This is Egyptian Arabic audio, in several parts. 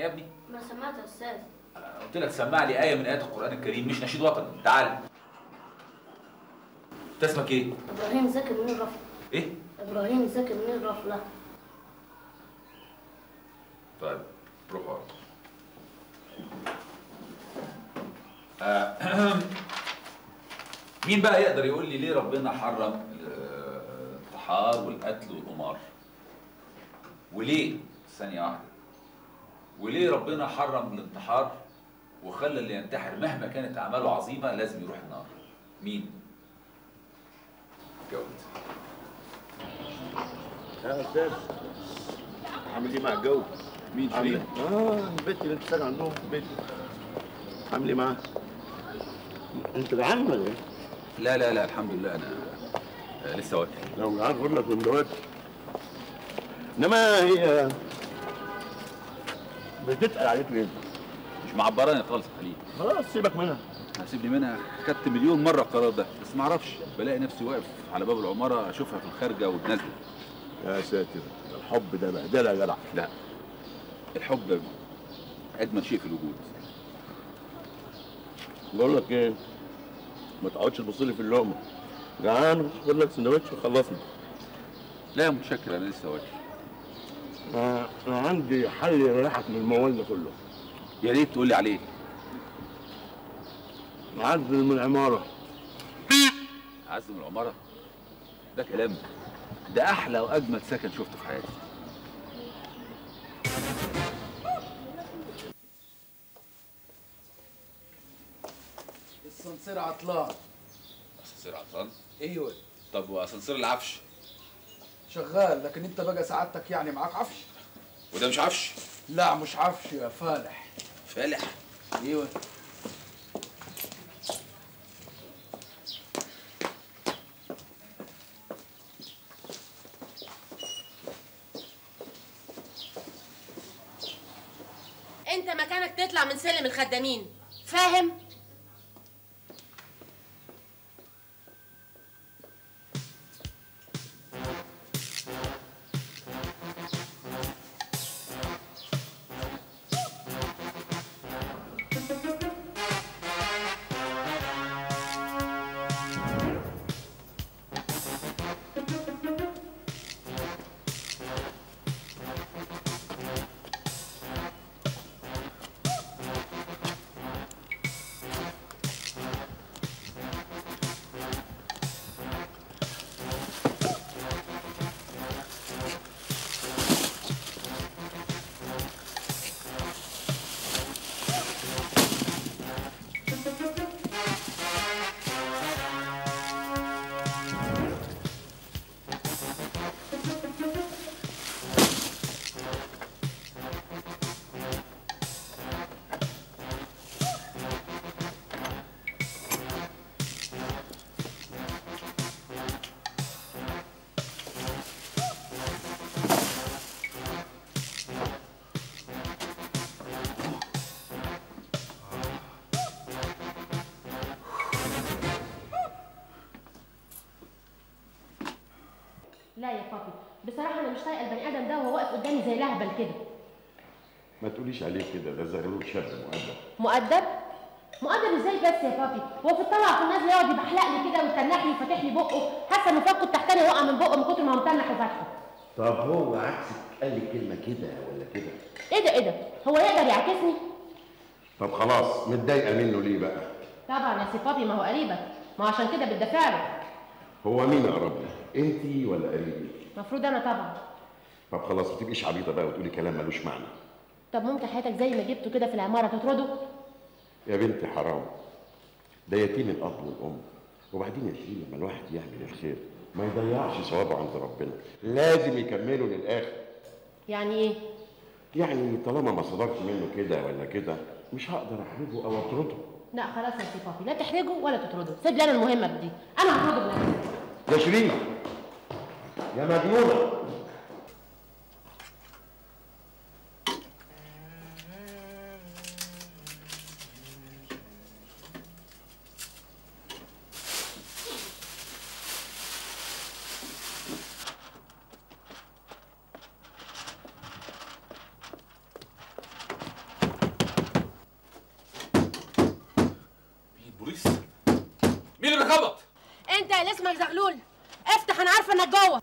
ابني ما سمعت يا استاذ أنا قلت لك سمع لي ايه من ايات القران الكريم مش نشيد وطني تعال انت اسمك ايه ابراهيم زكي من الرفله ايه ابراهيم زكي من الرفله طيب روح ورا آه، مين بقى يقدر يقول لي ليه ربنا حرم الانتحار والقتل والقمار وليه ثانية واحدة وليه ربنا حرم الانتحار وخلى اللي ينتحر مهما كانت أعماله عظيمة لازم يروح النار مين؟ جاوب يا استاذ عامل ايه مع الجو؟ مين عامل شريف؟ إيه؟ اه البيت اللي انت ساكن عندهم في البيت عامل ايه معاه؟ انت جعان ولا ايه؟ لا لا لا الحمد لله أنا آه، لسه واكل لو جعان خد لك من دلوقتي انما هي بتتقل عليك ليه؟ مش معبراني خالص يا خليل خلاص سيبك منها هسيب لي منها خدت مليون مره القرار ده بس ما اعرفش بلاقي نفسي واقف على باب العماره اشوفها في الخارجه وتنزل يا ساتر الحب ده بهدله يا جدع لا الحب اجمل شيء في الوجود بقول لك ايه ما تقعدش تبص لي في اللقمه جعان خد لك سندوتش وخلصنا لا متشكر انا لسه واكل آه، انا عندي حل يريحك من الموال ده كله يا ريت تقول لي عليه عزل من العماره عزم العماره ده كلام ده احلى واجمل سكن شفته في حياتي السنسير عطلان اسانسير عطلان ايوه طب واسانسير العفش شغال لكن انت بقى سعادتك يعني معاك عفش وده مش عفش لا مش عفش يا فالح فالح ايوه انت مكانك تطلع من سلم الخدامين فاهم لا يا بابي بصراحه انا مش طايقه البني ادم ده وهو واقف قدامي زي لهبل كده ما تقوليش عليه كده ده زغلول شاب مؤدب مؤدب مؤدب ازاي بس يا بابي هو في الطلعه في النازله يقعد يبحلق لي كده ويتنح لي وفاتح لي بقه حاسه ان فكه التحتاني وقع من بقه من كتر ما هو متنح وفاتحه طب هو عكسك قال لي كلمه كده ولا كده ايه ده ايه ده هو يقدر يعاكسني طب خلاص متضايقه منه ليه بقى طبعا يا سي بابي ما هو قريبك ما هو عشان كده بتدافع له هو مين اقرب لي انتي ولا قريبي المفروض انا طبعا طب خلاص ما تبقيش عبيطه بقى وتقولي كلام ملوش معنى طب ممكن حياتك زي ما جبته كده في العماره تطرده يا بنتي حرام ده يتيم الاب والام وبعدين يا شيرين لما الواحد يعمل الخير ما يضيعش ثوابه عند ربنا لازم يكمله للاخر يعني ايه يعني طالما ما صدرت منه كده ولا كده مش هقدر احرجه او اطرده لا خلاص يا سي بابي لا تحرجه ولا تطرده سيب لي انا المهمه دي انا هطرده بنفسي يا شيرين يا مجنونه انت اللي اسمك زغلول افتح انا عارفه انك جوه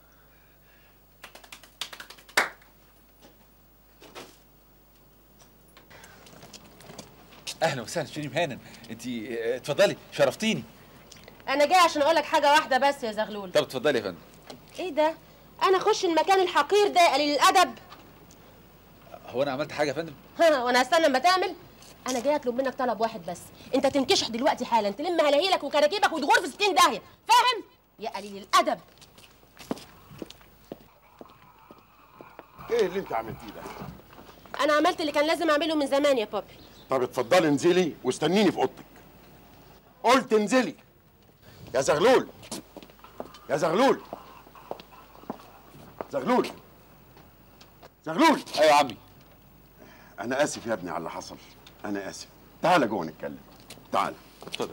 اهلا وسهلا شيرين هانم انت اتفضلي شرفتيني انا جاي عشان اقول لك حاجه واحده بس يا زغلول طب اتفضلي يا فندم ايه ده انا اخش المكان الحقير ده يا قليل الادب هو انا عملت حاجه يا فندم وانا هستنى اما تعمل انا جاي اطلب منك طلب واحد بس انت تنكشح دلوقتي حالا تلم هلاهيلك وكراكيبك وتغور في 60 داهيه فاهم يا قليل الادب ايه اللي انت عملتيه ده انا عملت اللي كان لازم اعمله من زمان يا بابي طب اتفضلي انزلي واستنيني في اوضتك قلت انزلي يا زغلول يا زغلول زغلول زغلول ايوه يا عمي انا اسف يا ابني على اللي حصل انا اسف تعال جوه نتكلم تعال اتفضل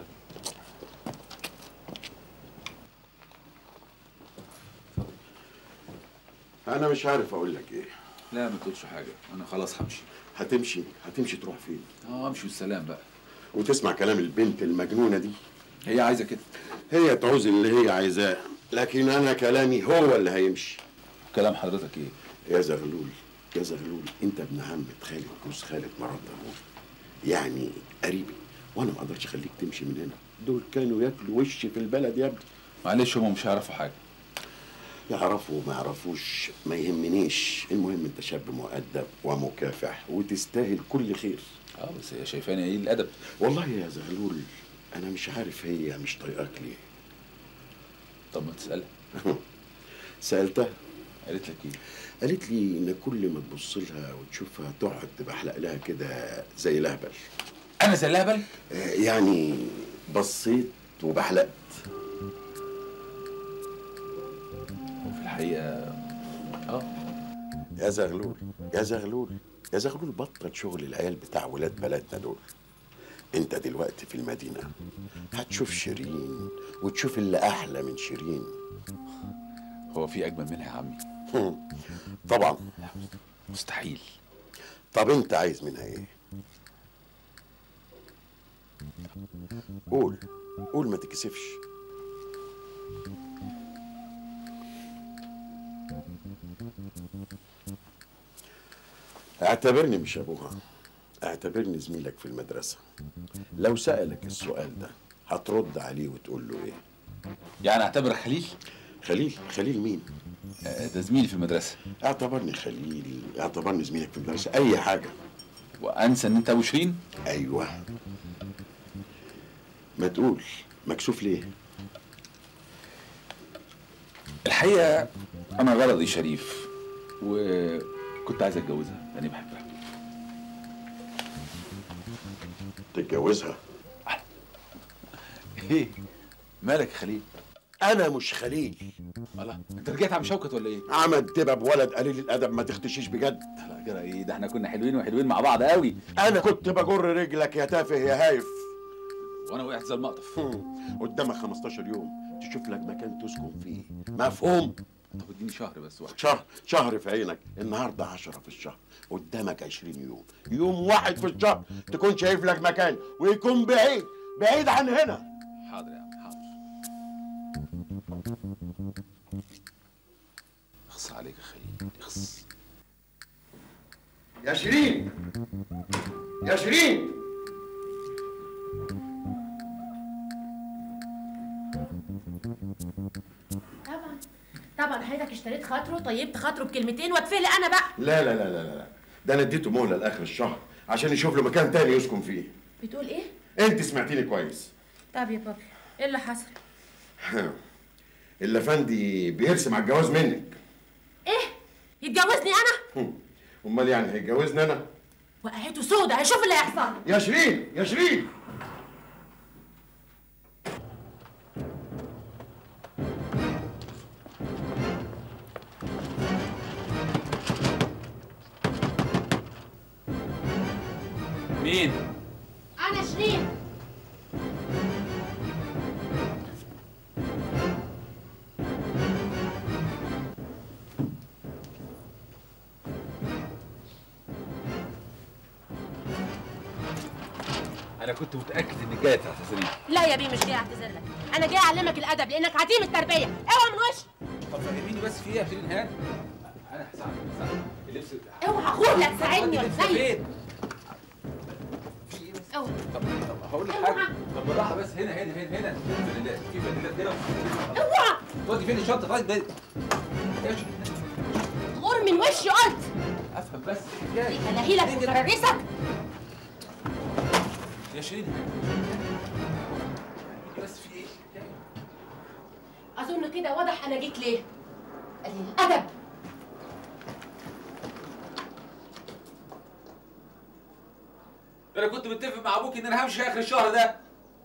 انا مش عارف اقول لك ايه لا ما تقولش حاجه انا خلاص همشي هتمشي هتمشي تروح فين اه امشي والسلام بقى وتسمع كلام البنت المجنونه دي هي عايزه كده هي تعوز اللي هي عايزاه لكن انا كلامي هو اللي هيمشي كلام حضرتك ايه يا زغلول يا زغلول انت ابن عمة خالد جوز خالد مرات ابوك يعني قريبي وانا ما اقدرش اخليك تمشي من هنا دول كانوا ياكلوا وش في البلد يا ابني معلش هم مش هيعرفوا حاجه يعرفوا ما يعرفوش ما يهمنيش المهم انت شاب مؤدب ومكافح وتستاهل كل خير اه بس هي شايفاني ايه الادب والله يا زغلول انا مش عارف هي مش طايقاك ليه طب ما تسالها سالتها قالت لك ايه قالت لي ان كل ما تبص لها وتشوفها تقعد تبحلق لها كده زي لهبل انا زي اللهبل آه، يعني بصيت وبحلقت وفي الحقيقه اه يا زغلول يا زغلول يا زغلول بطل شغل العيال بتاع ولاد بلدنا دول انت دلوقتي في المدينة هتشوف شيرين وتشوف اللي احلى من شيرين هو في اجمل منها يا عمي هم، طبعا مستحيل طب انت عايز منها ايه قول قول ما تكسفش اعتبرني مش ابوها اعتبرني زميلك في المدرسة لو سألك السؤال ده هترد عليه وتقول له ايه يعني اعتبرك خليل خليل خليل مين آه، ده زميلي في المدرسه اعتبرني خليل اعتبرني زميلك في المدرسة اي حاجة وانسى ان انت ابو شيرين ايوه ما تقول مكسوف ليه الحقيقه انا غرضي شريف وكنت عايز اتجوزها لاني بحبها تتجوزها ايه مالك يا خليل انا مش خليل الله انت رجعت عم شوكت ولا ايه عمل دبب ولد قليل الادب ما تختشيش بجد لا كده ايه ده احنا كنا حلوين وحلوين مع بعض قوي انا كنت بجر رجلك يا تافه يا هايف وانا وقعت زي المقطف هم، قدامك 15 يوم تشوف لك مكان تسكن فيه مفهوم طب اديني شهر بس واحد شهر شهر في عينك النهارده 10 في الشهر قدامك 20 يوم يوم واحد في الشهر تكون شايف لك مكان ويكون بعيد بعيد عن هنا حاضر يا عم حاضر اخص عليك يا خليل اخص يا شيرين يا شيرين طبعا طبعا حضرتك اشتريت خاطره طيبت خاطره بكلمتين واتفلق انا بقى لا لا لا لا لا لا ده انا اديته مهله لاخر الشهر عشان يشوف له مكان تاني يسكن فيه بتقول ايه انت سمعتيني كويس طب يا بابي ايه اللي حصل الافندي بيرسم على الجواز منك ايه يتجوزني انا هم. امال يعني هيتجوزني انا وقعته سودة هيشوف اللي هيحصل يا شيرين يا شيرين مين انا شيرين انا كنت متاكد انك جايه تعتذري لا يا بيه مش جاي اعتذر لك انا جاي اعلمك الادب لانك عديم التربيه اوعى من وشي طب فهميني بس في ايه يا شيرين هاني انا هساعدك هساعدك اللبس اوعى خد لا تساعدني ولا اللبس تساعدني فين؟ في ايه بس؟ اوعى طب طب هقول لك اوعى. حاجه طب بالراحه بس هنا هنا هنا هنا في فانيلات في فانيلات هنا وفي- اوعى تودي فين الشنطه طيب ده يا شيرين غور من وشي قلت افهم بس ايه الحكايه هلاهيلك وكررسك يا شيرين بس في ايه الحكايه اظن كده واضح انا جيت ليه قليل الادب ده انا كنت متفق مع ابوك ان انا همشي اخر الشهر ده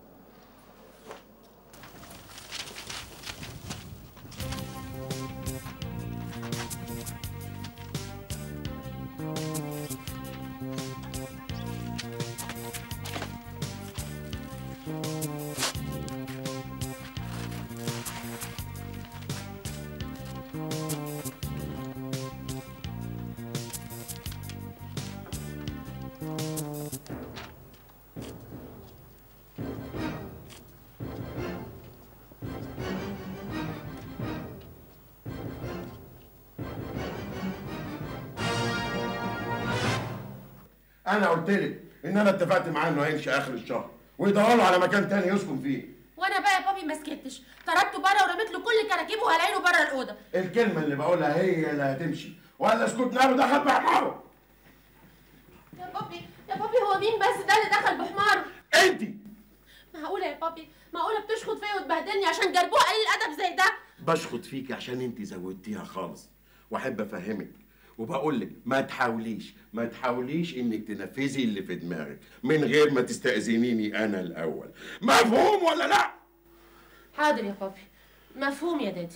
انا قلت لك ان انا اتفقت معاه انه هيمشي اخر الشهر ويدور له على مكان تاني يسكن فيه وانا بقى يا بابي ما سكتش طردته بره ورميت له كل كراكيبه وهلاقيه بره الاوضه الكلمه اللي بقولها هي اللي هتمشي ولا اسكت نار دخل بحماره يا بابي يا بابي هو مين بس ده اللي دخل بحماره انت معقوله يا بابي معقوله بتشخط فيا وتبهدلني عشان جربوه قليل الادب زي ده بشخط فيك عشان انت زودتيها خالص واحب افهمك وبقول لك ما تحاوليش ما تحاوليش انك تنفذي اللي في دماغك من غير ما تستأذنيني انا الاول مفهوم ولا لا حاضر يا بابي مفهوم يا دادي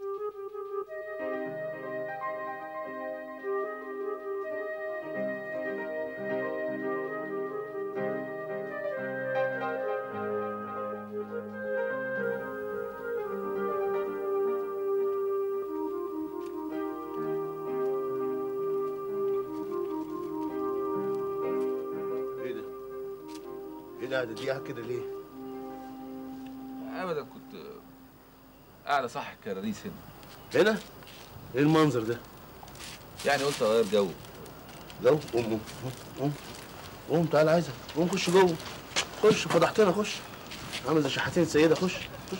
ايه ده؟ ايه ده ده دي قاعد كده ليه؟ ابدا كنت قاعد اصحح الكراريس هنا هنا؟ ايه المنظر ده؟ يعني قلت اغير جو لو قوم قوم قوم قوم تعال عايزك قوم خش جوه خش فضحتنا خش عامل زي شحاتين السيدة خش خش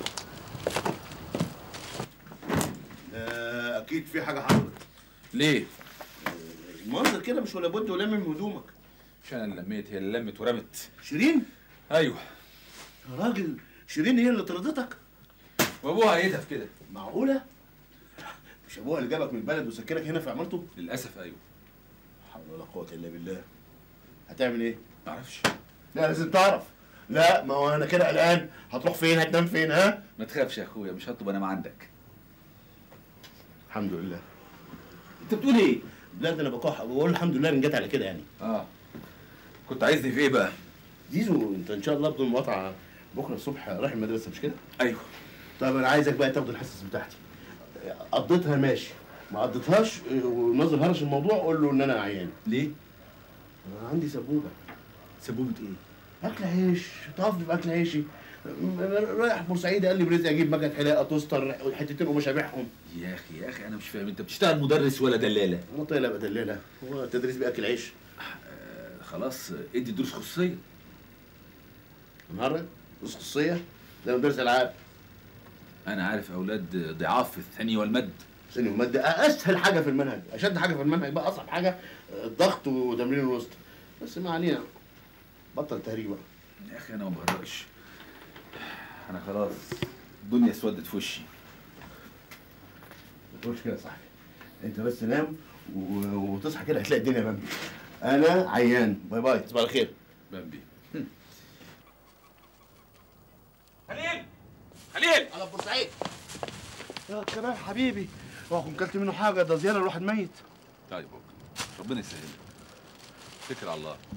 آه اكيد في حاجة حصلت ليه؟ المنظر كده مش ولا بد ولم من هدومك مش انا اللي لميت هي اللي لمت ورمت شيرين ايوه يا راجل شيرين هي اللي طردتك وابوها هيتها في كده معقولة؟ مش ابوها اللي جابك من البلد وسكنك هنا في عمارته؟ للاسف ايوه حول ولا قوة الا بالله هتعمل ايه؟ معرفش لا لازم تعرف لا ما هو انا كده قلقان هتروح فين هتنام فين ها ما تخافش يا اخويا مش هطلب انام عندك الحمد لله انت بتقول ايه؟ لا ده انا بكح بقول الحمد لله ان جت على كده يعني اه كنت عايزني في ايه بقى؟ زيزو انت ان شاء الله بدون مقاطعه بكره الصبح رايح المدرسه مش كده ايوه طب انا عايزك بقى تاخد الحصص بتاعتي قضيتها ماشي ما قضيتهاش اه، ونظر هرش الموضوع قول له ان انا عيان ليه؟ انا عندي سبوبه سبوبة ايه؟ اكل عيش تعرفني باكل عيشي رايح بورسعيد قال لي برزق اجيب مكنه حلاقه توستر حتتين قماش ابيعهم يا اخي يا اخي انا مش فاهم انت بتشتغل مدرس ولا دلاله؟ انا طايله بدلله هو التدريس باكل عيش آه خلاص ادي دروس خصوصيه النهارده دروس خصوصيه ده مدرس العاب انا عارف اولاد ضعاف في الثاني والمد ثاني ومادة اسهل حاجه في المنهج اشد حاجه في المنهج بقى اصعب حاجه آه، الضغط وتمرين الوسط بس ما علينا بطل تهريج بقى يا اخي انا ما بهرجش انا خلاص الدنيا اسودت في وشي ما تقولش كده يا صاحبي انت بس نام و- وتصحى كده هتلاقي الدنيا بامبي انا عيان باي باي تصبح على خير بامبي خليل خليل على بورسعيد يا كمان حبيبي اوعى كنت كلت منه حاجه ده زياده الواحد ميت طيب اوكي ربنا يسهل فكر على الله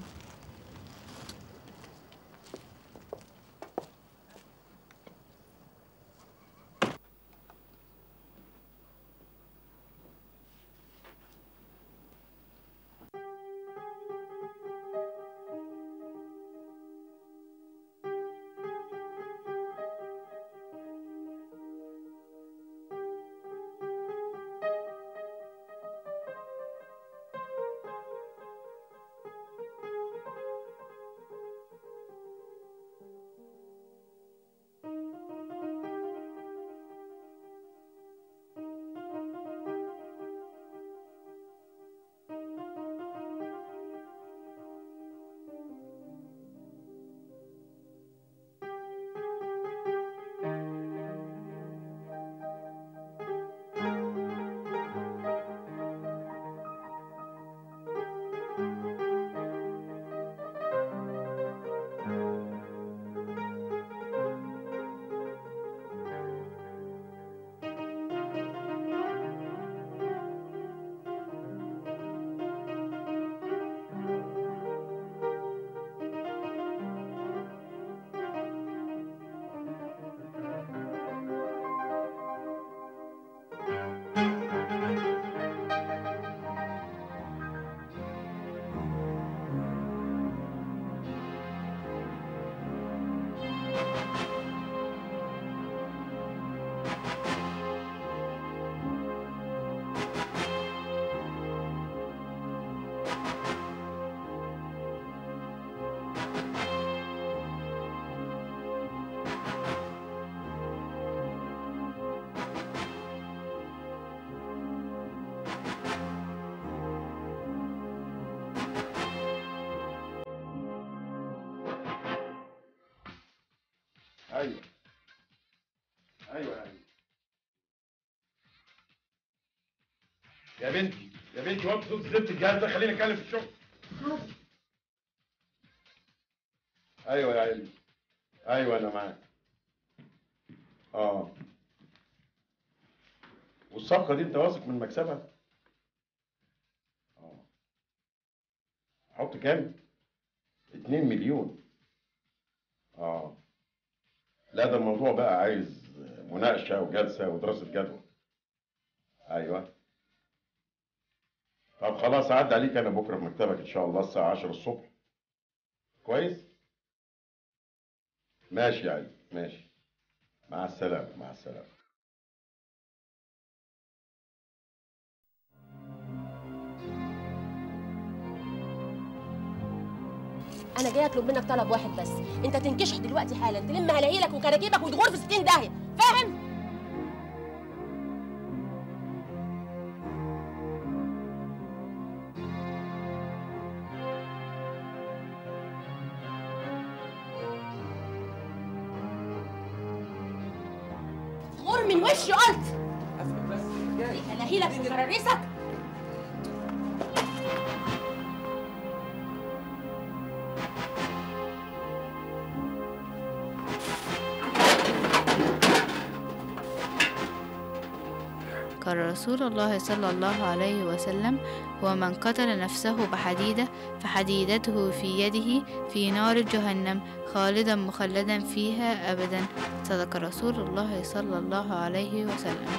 ايوه يعني يا بنتي يا بنتي وقت صوت زفت الجهاز ده خليني اتكلم في الشغل ايوه يا علي ايوه انا معاك اه والصفقه دي انت واثق من مكسبها اه حط كام 2 مليون اه لا ده الموضوع بقى عايز مناقشه وجلسه ودراسه جدوى ايوه طب خلاص عدى عليك انا بكره في مكتبك ان شاء الله الساعه 10 الصبح كويس ماشي يا علي ماشي مع السلامه مع السلامه انا جاي اطلب منك طلب واحد بس انت تنكشح دلوقتي حالا تلم هلاهيلك وكراكيبك وتغور في 60 داهيه فاهم غور من وشي قلت هلاهيلك وكراريسك قال رسول الله صلى الله عليه وسلم ومن قتل نفسه بحديدة فحديدته في يده في نار جهنم خالدا مخلدا فيها أبدا صدق رسول الله صلى الله عليه وسلم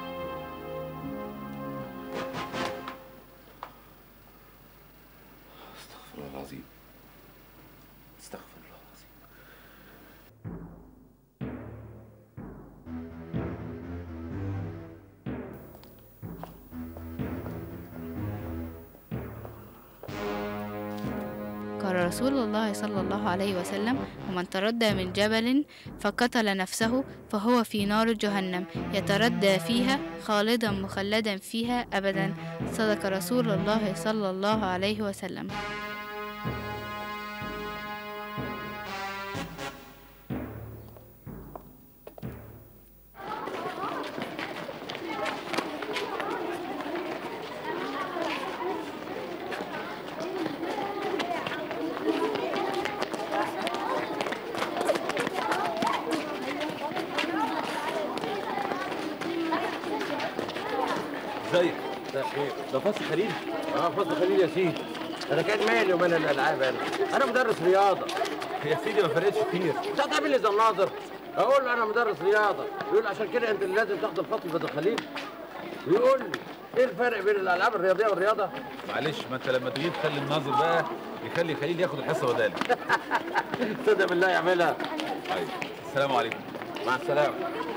استغفر الله العظيم استغفر الله العظيم قال رسول الله صلى الله عليه وسلم ومن تردى من جبل فقتل نفسه فهو في نار جهنم يتردى فيها خالدا مخلدا فيها أبدا صدق رسول الله صلى الله عليه وسلم ازيك ده فصل خليل اه فضل خليل يا سيدي انا كان مالي ومال الالعاب انا انا مدرس رياضه يا سيدي ما فرقتش كتير مش هتعمل لي زي الناظر اقول له انا مدرس رياضه يقول عشان كده انت اللي لازم تاخد الفصل بدل خليل يقول لي ايه الفرق بين الالعاب الرياضيه والرياضه معلش ما انت لما تجي تخلي الناظر بقى يخلي خليل ياخد الحصه بدالك تصدق بالله يعملها طيب السلام عليكم مع السلامه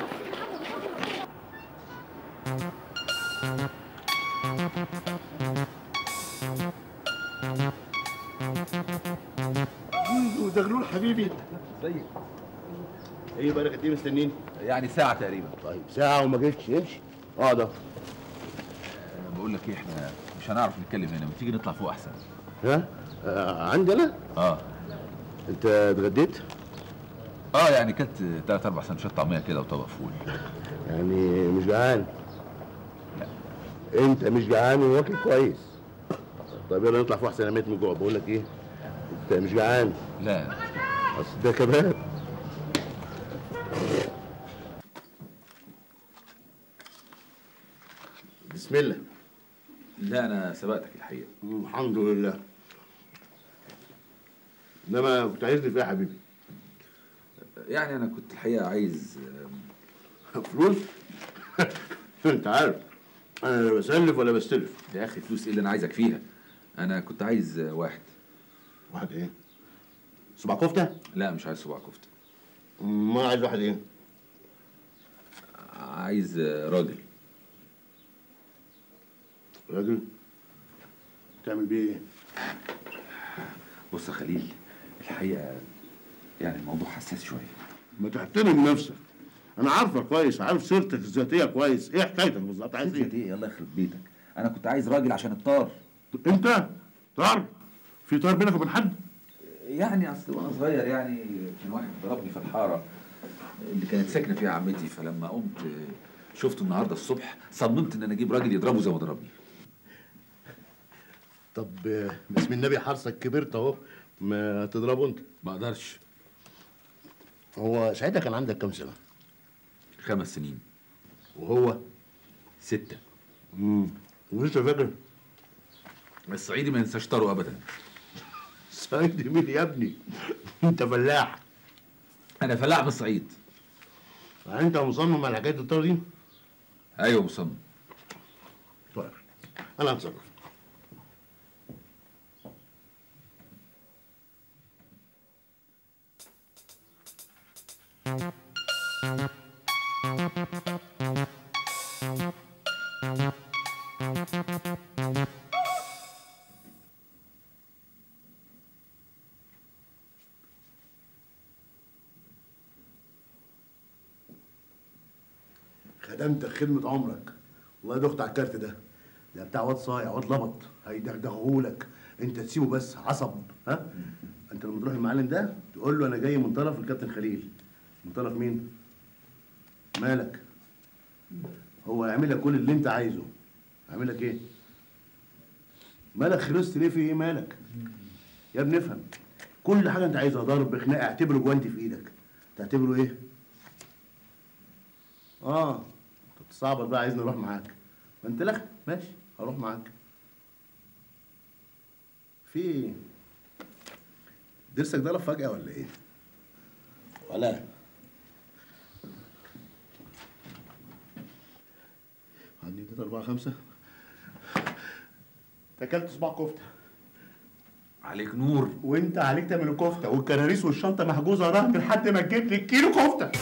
ودغلول حبيبي ازيك ايه بقالك قد ايه مستنيني؟ يعني ساعه تقريبا طيب ساعة وما جيتش امشي اقعد اهو أنا بقول لك ايه احنا مش هنعرف نتكلم هنا ما تيجي نطلع فوق احسن ها؟ آه عندي انا؟ اه انت اتغديت؟ اه يعني كلت ثلاث اربع سندوتشات طعميه كده وطبق فول يعني مش جعان انت مش جعان واكل كويس طيب يلا نطلع فوق احسن انا ميت من جوع بقول لك ايه انت مش جعان لا اصل ده كباب بسم الله لا انا سبقتك الحقيقه الحمد لله انما كنت عايزني في ايه يا حبيبي يعني انا كنت الحقيقه عايز فلوس انت عارف انا لا بسلف ولا بستلف يا اخي فلوس ايه اللي انا عايزك فيها انا كنت عايز واحد واحد ايه صباع كفته لا مش عايز صباع كفته ما عايز واحد ايه عايز راجل راجل تعمل بيه ايه بص يا خليل الحقيقه يعني الموضوع حساس شويه ما تحترم نفسك انا عارفك كويس عارف سيرتك الذاتيه كويس ايه حكايتك بالظبط عايز ايه ايه الله يخرب بيتك انا كنت عايز راجل عشان الطار انت طار في طار بينك وبين حد يعني اصل وانا صغير يعني كان واحد ضربني في الحاره اللي كانت ساكنه فيها عمتي فلما قمت آه، شفته النهارده الصبح صممت ان انا اجيب راجل يضربه زي ما ضربني طب آه، بسم النبي حرصك كبرت اهو ما تضربه انت ما اقدرش هو ساعتها كان عندك كام سنه خمس سنين وهو ستة امم ولسه فاكر الصعيدي ما ينساش طاره ابدا سعيد مين يا ابني انت فلاح انا فلاح من الصعيد يعني انت مصمم على حكايه الطار دي ايوه مصمم طيب انا هتصرف خدمتك خدمة عمرك والله دخت على الكارت ده ده بتاع واد صايع واد لبط هيدغدغهولك انت تسيبه بس عصب ها انت لما تروح المعلم ده تقول له انا جاي من طرف الكابتن خليل من طرف مين مالك هو هيعمل لك كل اللي انت عايزه هيعمل لك ايه مالك خلصت ليه في ايه مالك يا ابني افهم كل حاجه انت عايزها ضرب خناقه اعتبره جوانتي في ايدك تعتبره ايه اه طب تصعبط بقى عايزني اروح معاك ما انت لخ ماشي هروح معاك في ايه ضرسك ضرب فجأة ولا ايه؟ ولا واحد اتنين تلاته اربعه خمسه انت اكلت صباع كفته عليك نور وانت عليك تعمل كفته والكراريس والشنطه محجوزه رهن لحد ما تجيب لي كيلو كفته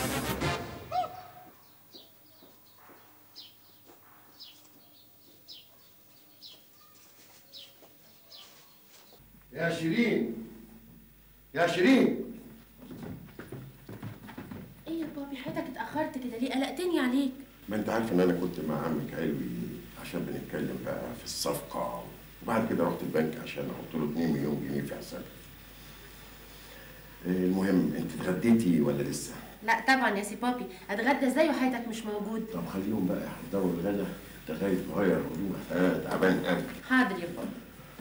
يا شيرين يا شيرين ايه يا بابي حياتك اتاخرت كده ليه قلقتني عليك ما انت عارف ان انا كنت مع عمك علوي عشان بنتكلم بقى في الصفقه وبعد كده رحت البنك عشان احط له 2 مليون جنيه في حسابي إيه المهم انت اتغديتي ولا لسه؟ لا طبعا يا سي بابي اتغدى ازاي وحياتك مش موجود طب خليهم بقى يحضروا الغدا انت خايف تغير هدومك انا تعبان قوي حاضر يا بابي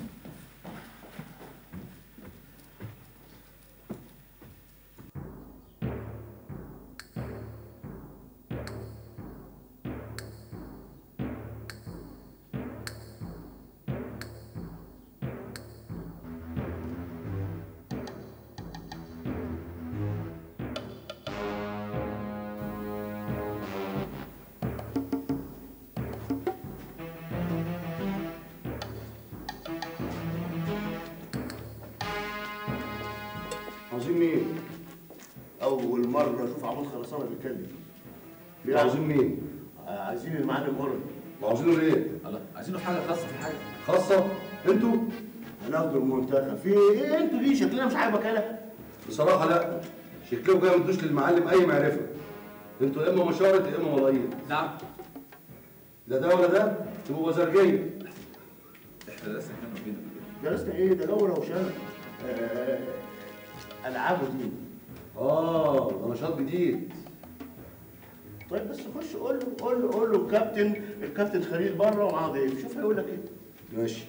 عاوزين مين؟ أول مرة أشوف عمود خرسانة بيتكلم. ليه عاوزين مين؟ آه، عايزين المعلم قرن. ما عاوزينه ليه؟ الله عايزينه في حاجه خاصه في حاجه خاصة؟ انتوا؟ هناخد المنتخب. في إيه أنتوا دي شكلنا مش عاجبك أنا؟ بصراحة لا شكلكم كده ما ادوش للمعلم أي معرفة انتوا يا إما مشارط يا إما ملايين نعم لا ده ولا ده تبقوا وزرجية احنا لسه احنا فين كده درسنا إيه؟ ده جو روشنة. آه، ألعاب ودين. آه ده نشاط جديد طيب بس خش قول له قول له قول له الكابتن الكابتن خليل بره ومعاه ضيف شوف هيقول لك ايه ماشي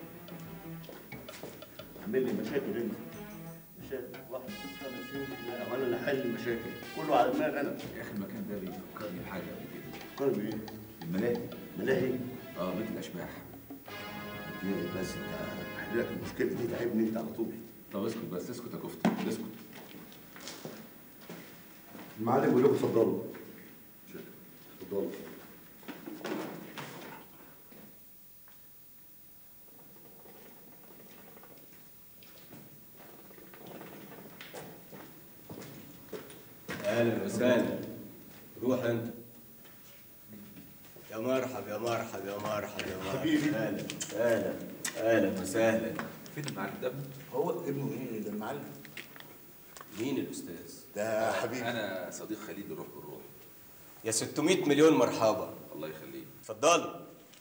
عامل لي مشاكل انت مشاكل واحد خمس سنين لا وانا اللي احل المشاكل كله على دماغي انا يا اخي المكان ده بيفكرني بحاجه قبل كده فكرني بايه؟ الملاهي ملاهي اه بيت الاشباح ليه بس انت هحل لك المشكله دي تعبني انت على طول طب اسكت بس اسكت يا كفته اسكت المعلم بيقول لكم اتفضلوا اتفضلوا اهلا وسهلا روح انت يا مرحب يا مرحب يا مرحب يا مرحب حبيبي. اهلا اهلا اهلا وسهلا فين المعلم ده هو ابنه ايه ده المعلم مين الاستاذ ده حبيبي انا صديق خليل الروح بالروح يا 600 مليون مرحبا الله يخليك اتفضلوا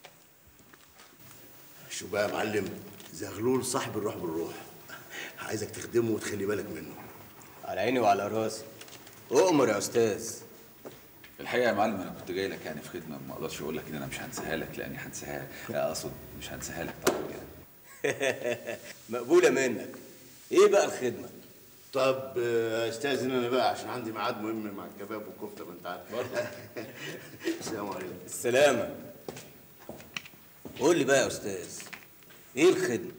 شو بقى يا معلم زغلول صاحب الروح بالروح عايزك تخدمه وتخلي بالك منه على عيني وعلى راسي اؤمر يا استاذ الحقيقه يا معلم انا كنت جاي لك يعني في خدمه ما اقدرش اقول لك ان انا مش هنساها لك لاني هنساها اقصد مش هنساها لك طبعا يعني مقبوله منك ايه بقى الخدمه طب آه، استاذن انا بقى عشان عندي ميعاد مهم مع الكباب والكفته ما انت عارف السلام عليكم السلامه قول لي بقى يا استاذ ايه الخدمه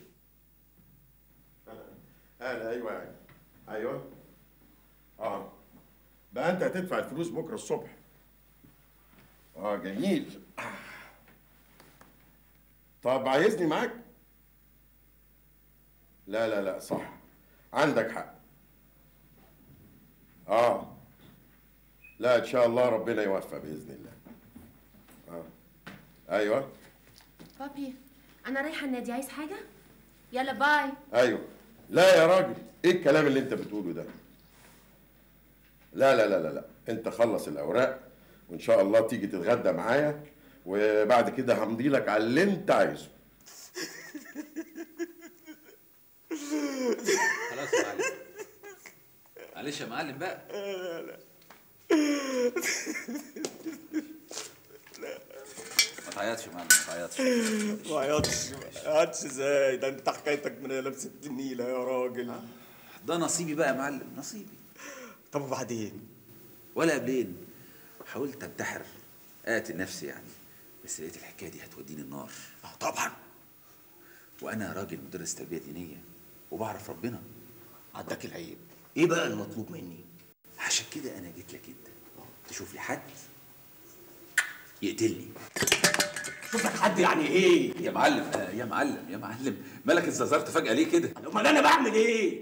اهلا ايوه يعني ايوه اه بقى انت هتدفع الفلوس بكره الصبح اه جميل طب عايزني معاك لا لا لا صح عندك حق اه لا ان شاء الله ربنا يوفق باذن الله اه ايوه بابي انا رايحه النادي عايز حاجه يلا باي ايوه لا يا راجل ايه الكلام اللي انت بتقوله ده لا لا لا لا لا انت خلص الاوراق وان شاء الله تيجي تتغدى معايا وبعد كده همضي لك على اللي انت عايزه خلاص يا معلم معلش يا معلم بقى ما تعيطش يا معلم ما تعيطش ما عيطش ما عيطش ازاي ده انت حكايتك من لبسة النيلة يا راجل ده نصيبي بقى يا معلم نصيبي طب وبعدين ولا قبلين حاولت انتحر اقتل نفسي يعني بس لقيت الحكايه دي هتوديني النار طبعا وانا راجل مدرس تربيه دينيه وبعرف ربنا عداك العيب ايه بقى المطلوب مني عشان كده انا جيت لك انت تشوف لي حد يقتلني شوف لك حد يعني ايه يا معلم آه، يا معلم يا معلم مالك اتزرزرت فجاه ليه كده امال انا بعمل ايه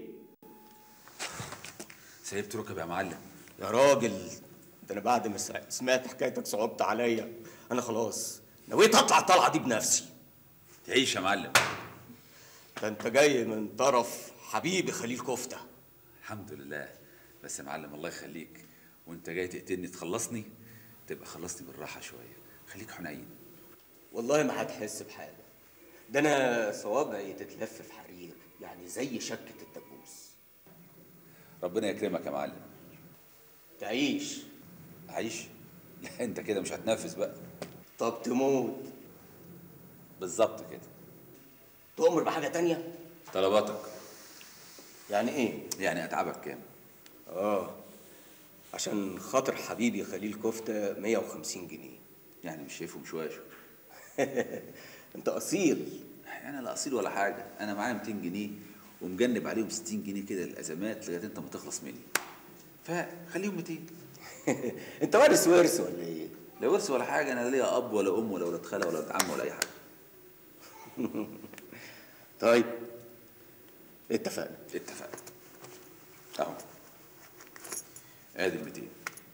سيبت ركب يا معلم يا راجل ده انا بعد ما سع- سمعت حكايتك صعبت عليا انا خلاص نويت اطلع الطلعه دي بنفسي تعيش يا معلم ده انت جاي من طرف حبيبي خليل كفته الحمد لله بس يا معلم الله يخليك وانت جاي تقتلني تخلصني تبقى خلصني بالراحه شويه خليك حنين والله ما هتحس بحاجه ده انا صوابعي تتلف في حرير يعني زي شكه الدبوس ربنا يكرمك يا معلم تعيش عيش لا انت كده مش هتنافس بقى طب تموت بالظبط كده تؤمر بحاجه تانية طلباتك يعني ايه يعني اتعبك كام اه عشان خاطر حبيبي خليل كفته 150 جنيه يعني مش شايفهم شويه شويه انت اصيل انا لا اصيل ولا حاجه انا معايا 200 جنيه ومجنب عليهم 60 جنيه كده للازمات لغايه انت ما تخلص مني فخليهم 200 انت وارث ورث ولا ايه لا ورث ولا حاجه انا لا ليا اب ولا ام ولا ولاد خاله ولا ولاد عم ولا اي حاجه طيب اتفقنا اتفقنا اهو ادي ال 200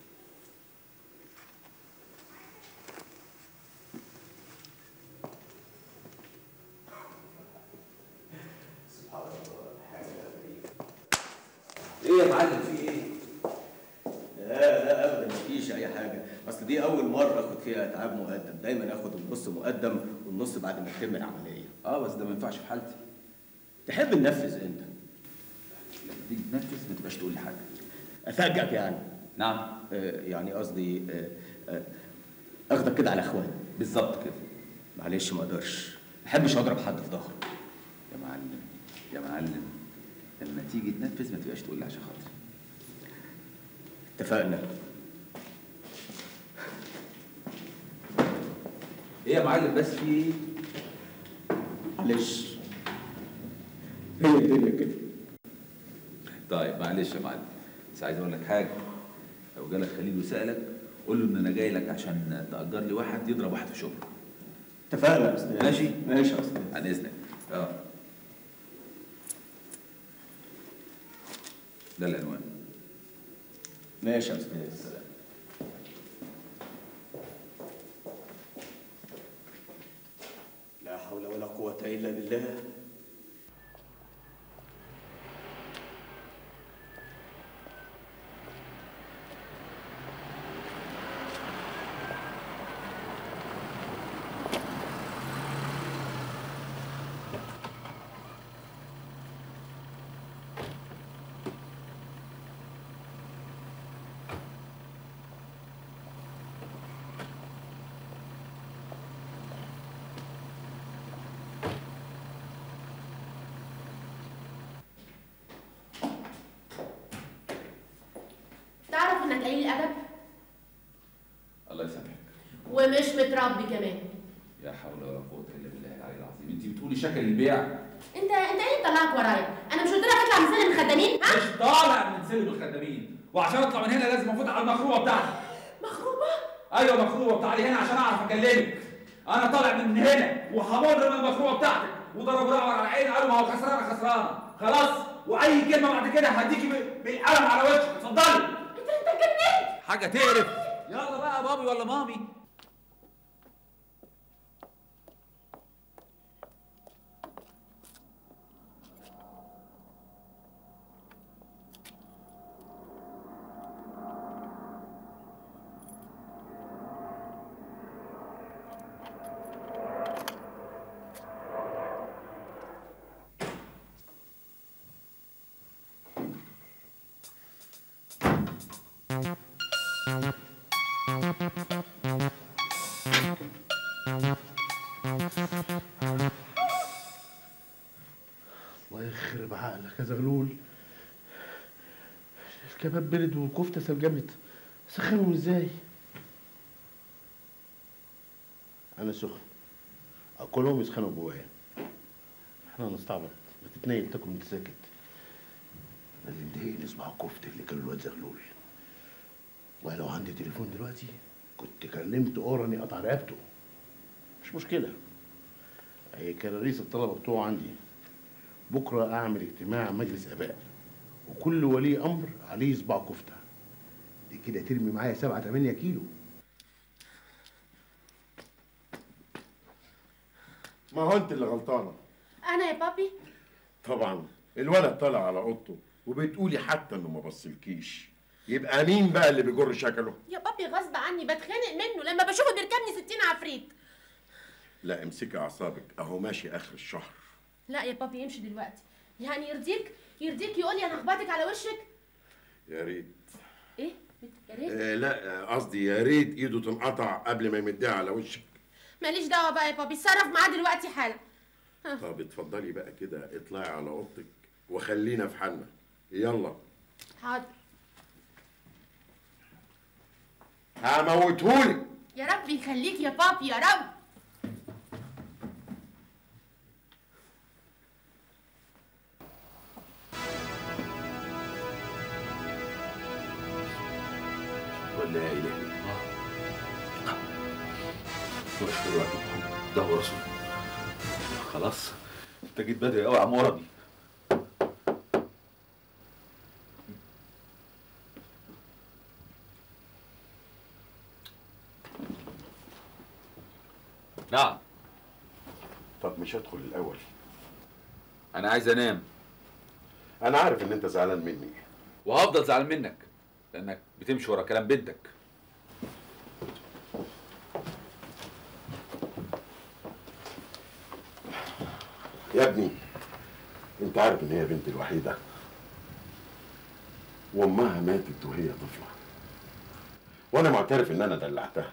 ايه يا معلم في ايه؟ لا لا ابدا مفيش اي حاجه اصل دي اول مره اخد فيها اتعاب مقدم دايما اخد النص مقدم والنص بعد ما تتم العمليه اه بس ده ما ينفعش في حالتي تحب ننفذ انت لما تيجي تنفذ ما تبقاش تقول لي حاجه افاجئك يعني نعم آه يعني قصدي آه آه اخدك كده على اخوان بالظبط كده معلش ما اقدرش ما احبش اضرب حد في ظهره يا معلم يا معلم لما تيجي تنفذ ما تبقاش تقول لي عشان خاطري اتفقنا ايه يا معلم بس في ايه؟ معلش هي الدنيا كده طيب معلش يا معلم بس عايز اقول لك حاجه لو جالك خليل وسالك قول له ان انا جاي لك عشان تاجر لي واحد يضرب واحد في شغله اتفقنا يا استاذ ماشي ماشي يا استاذ عن اذنك اه ده العنوان ماشي يا استاذ لا حول ولا قوة إلا بالله الله يسامحك ومش متربي كمان يا حول ولا قوه الا بالله العلي العظيم انت بتقولي شكل البيع انت انت ايه اللي طلعك ورايا انا مش قلت لك اطلع من سلم الخدامين ها مش طالع من سلم الخدامين وعشان اطلع من هنا لازم افوت على المخروبه بتاعتي مخروبه ايوه مخروبه تعالي هنا عشان اعرف اكلمك انا طالع من هنا وهمر من المخروبه بتاعتك وضربوا رقبه على العين قالوا ما هو خسرانه خسرانه خلاص واي كلمه بعد كده هديكي ب- بالقلم على وشك اتفضلي انت انت اتجننت حاجه تقرف يلا بقى بابي ولا مامي الله يخرب عقلك يا زغلول الكباب برد والكفته سجمت سخنهم ازاي انا سخن كلهم يسخنوا جوايا احنا نستعبط ما تتنيل تاكل وانت ساكت لازم تهيل صباع الكفته اللي كان الواد زغلول والله لو عندي تليفون دلوقتي كنت كلمت اوراني قطع رقبته مش مشكله هي كراريس الطلبه بتوعه عندي بكره اعمل اجتماع مجلس اباء وكل ولي امر عليه صباع كفته دي كده ترمي معايا 7 8 كيلو ما هو انت اللي غلطانه انا يا بابي طبعا الولد طالع على اوضته وبتقولي حتى انه ما بصلكيش يبقى مين بقى اللي بيجر شكله يا بابي غصب عني بتخانق منه لما بشوفه بيركبني 60 عفريت لا امسكي اعصابك اهو ماشي اخر الشهر لا يا بابي امشي دلوقتي يعني يرضيك يرضيك يقول لي انا اخبطك على وشك يا ريت ايه يا ريت آه لا آه، قصدي يا ريت ايده تنقطع قبل ما يمدها على وشك ماليش دعوه بقى يا بابي اتصرف معاه دلوقتي حالا طب اتفضلي بقى كده اطلعي على اوضتك وخلينا في حالنا يلا حاضر هموتهولك يا رب يخليك يا بابي يا رب ولا اله الا الله واشكر لك محمد ده هو رسول خلاص انت جيت بدري قوي يا عم وربي نعم طب مش هدخل الاول انا عايز انام انا عارف ان انت زعلان مني وهفضل زعلان منك لانك بتمشي ورا كلام بنتك يا ابني انت عارف ان هي بنتي الوحيده وامها ماتت وهي طفله وانا معترف ان انا دلعتها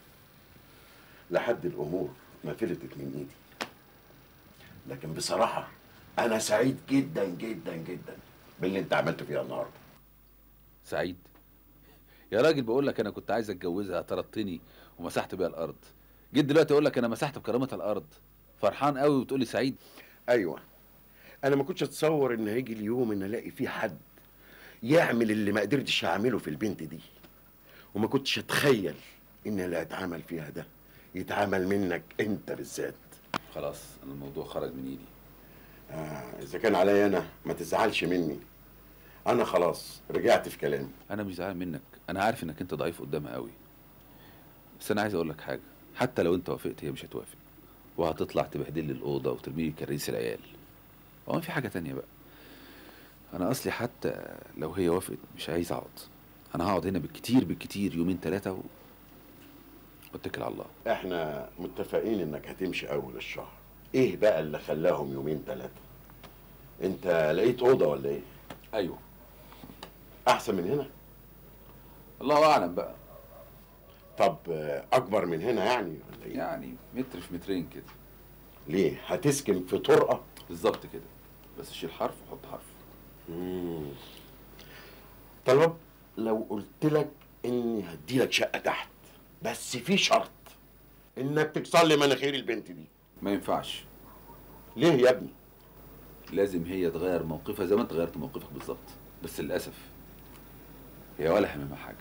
لحد الامور ما فلتت من ايدي لكن بصراحه انا سعيد جدا جدا جدا باللي انت عملته فيها النهارده سعيد يا راجل بقول لك انا كنت عايز اتجوزها طردتني ومسحت بيها الارض جيت دلوقتي اقول لك انا مسحت بكرامتها الارض فرحان قوي وتقولي سعيد ايوه انا ما كنتش اتصور ان هيجي اليوم ان الاقي فيه حد يعمل اللي ما قدرتش اعمله في البنت دي وما كنتش اتخيل ان اللي اتعمل فيها ده يتعمل منك انت بالذات خلاص انا الموضوع خرج من ايدي آه اذا كان عليا انا ما تزعلش مني انا خلاص رجعت في كلامي انا مش زعلان منك انا عارف انك انت ضعيف قدامها قوي بس انا عايز اقول لك حاجه حتى لو انت وافقت هي مش هتوافق وهتطلع تبهدل لي الاوضه وترمي لي كريس العيال هو في حاجه تانية بقى انا اصلي حتى لو هي وافقت مش عايز اقعد انا هقعد هنا بالكتير بالكتير يومين ثلاثه و... واتكل على الله احنا متفقين انك هتمشي اول الشهر ايه بقى اللي خلاهم يومين ثلاثه انت لقيت اوضه ولا ايه ايوه احسن من هنا الله اعلم بقى طب آه، اكبر من هنا يعني ولا ايه يعني متر في مترين كده ليه هتسكن في طرقه بالظبط كده بس شيل حرف وحط حرف مم. طلب لو قلت لك اني هدي لك شقه تحت بس في شرط انك تكسر لي مناخير البنت دي ما ينفعش ليه يا ابني لازم هي تغير موقفها زي ما انت غيرت موقفك بالظبط بس للاسف هي ولا هممها حاجه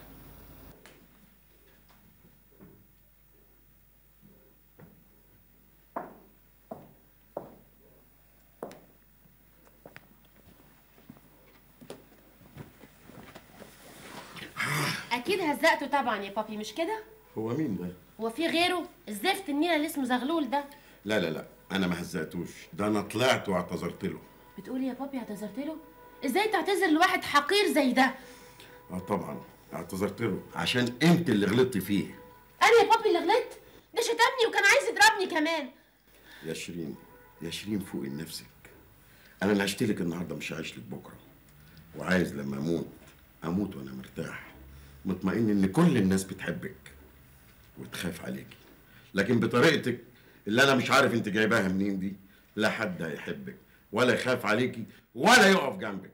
اكيد هزقته طبعا يا بابي مش كده هو مين ده هو في غيره الزفت النيله اللي اسمه زغلول ده لا لا لا انا ما هزقتوش ده انا طلعت واعتذرت له بتقولي يا بابي اعتذرت له ازاي تعتذر لواحد حقير زي ده اه طبعا اعتذرت له عشان انت اللي غلطت فيه انا يا بابي اللي غلطت ده شتمني وكان عايز يضربني كمان يا شيرين يا شيرين فوقي لنفسك انا اللي عشت لك النهارده مش هعيش لك بكره وعايز لما اموت اموت وانا مرتاح مطمئن ان كل الناس بتحبك وتخاف عليكي لكن بطريقتك اللي انا مش عارف انت جايباها منين دي لا حد هيحبك ولا يخاف عليكي ولا يقف جنبك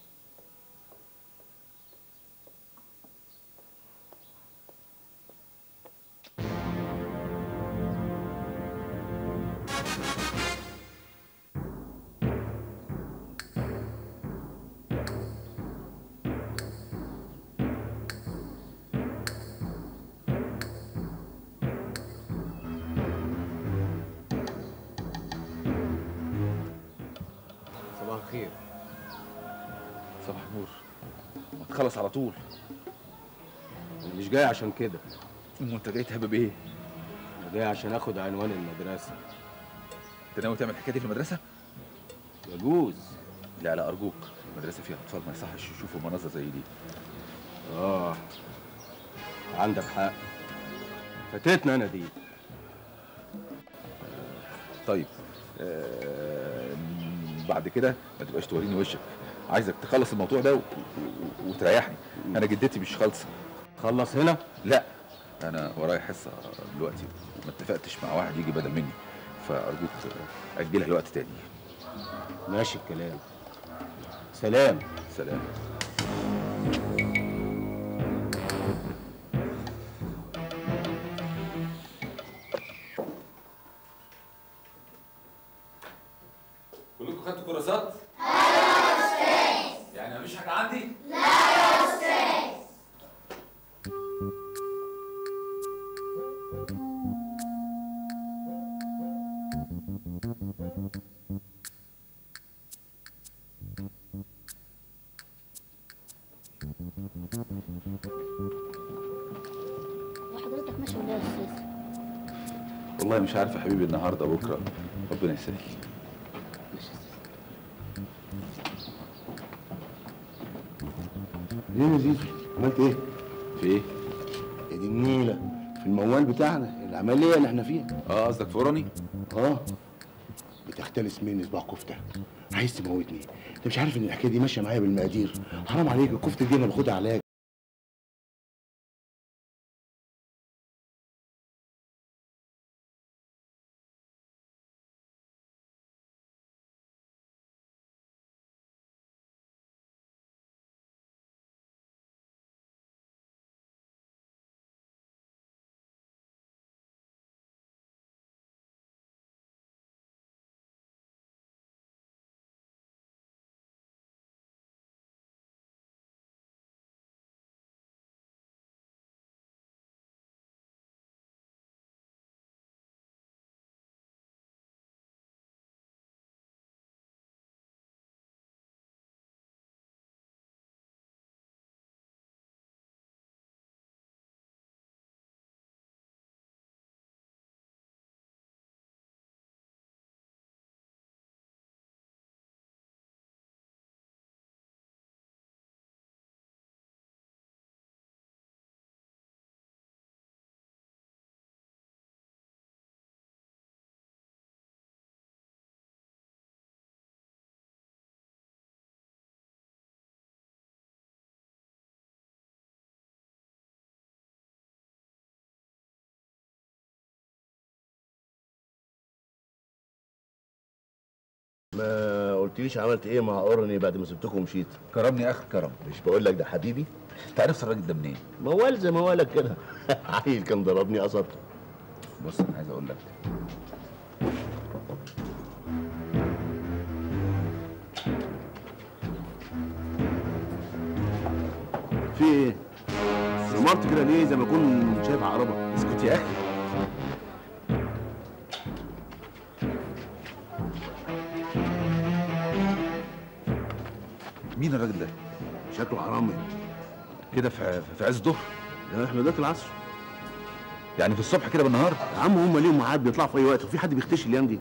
صباح الخير صباح النور ما تخلص على طول انا مش جاي عشان كده امال انت جاي تهبب ايه؟ انا جاي عشان اخد عنوان المدرسه انت ناوي تعمل الحكايه دي في المدرسه؟ يجوز لا لا ارجوك المدرسه فيها اطفال ما يصحش يشوفوا مناظر زي دي اه عندك حق فاتتنا انا دي طيب آه بعد كده ما تبقاش توريني وشك عايزك تخلص الموضوع ده و... و... وتريحني انا جدتي مش خالصه خلص هنا لا انا ورايا حصه دلوقتي ما اتفقتش مع واحد يجي بدل مني فارجوك اجلها لوقت تاني ماشي الكلام سلام سلام كلكم خدتوا كراسات؟ يعني مفيش حاجه عندي؟ يا حضرتك ماشي ولا يا استاذ والله مش عارف يا حبيبي النهارده بكره ربنا يسهل ليه يا زيزو عملت ايه؟ في ايه؟ يا دي النيله في الموال بتاعنا العمليه اللي احنا فيها اه قصدك فرني؟ اه بتختلس مني صباع كفته عايز تموتني انت مش عارف ان الحكايه دي ماشيه معايا بالمقادير حرام عليك الكفته دي انا باخدها علاج ما قلتليش عملت ايه مع اورني بعد ما سبتكم ومشيت كرمني اخر كرم مش بقول لك ده حبيبي انت عرفت الراجل ده منين موال زي موالك كده عيل كان ضربني قصدته بص انا عايز اقول لك في ايه نمرت كده ليه زي ما اكون شايف عقربه اسكت يا اخي مين الراجل ده شكله حرامي كده في في عز الظهر ده احنا دلوقتي العصر يعني في الصبح كده بالنهار يا عم هم ليهم ميعاد بيطلعوا في اي وقت وفي حد بيختشي الايام دي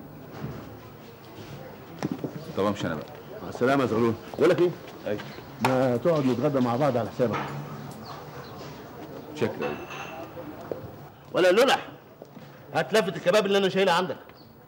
طب امشي انا بقى مع السلامه يا زغلول بقول لك ايه ايوه ما تقعد نتغدى مع بعض على حسابك شكرا قوي ولا لولح هات لفه الكباب اللي انا شايلها عندك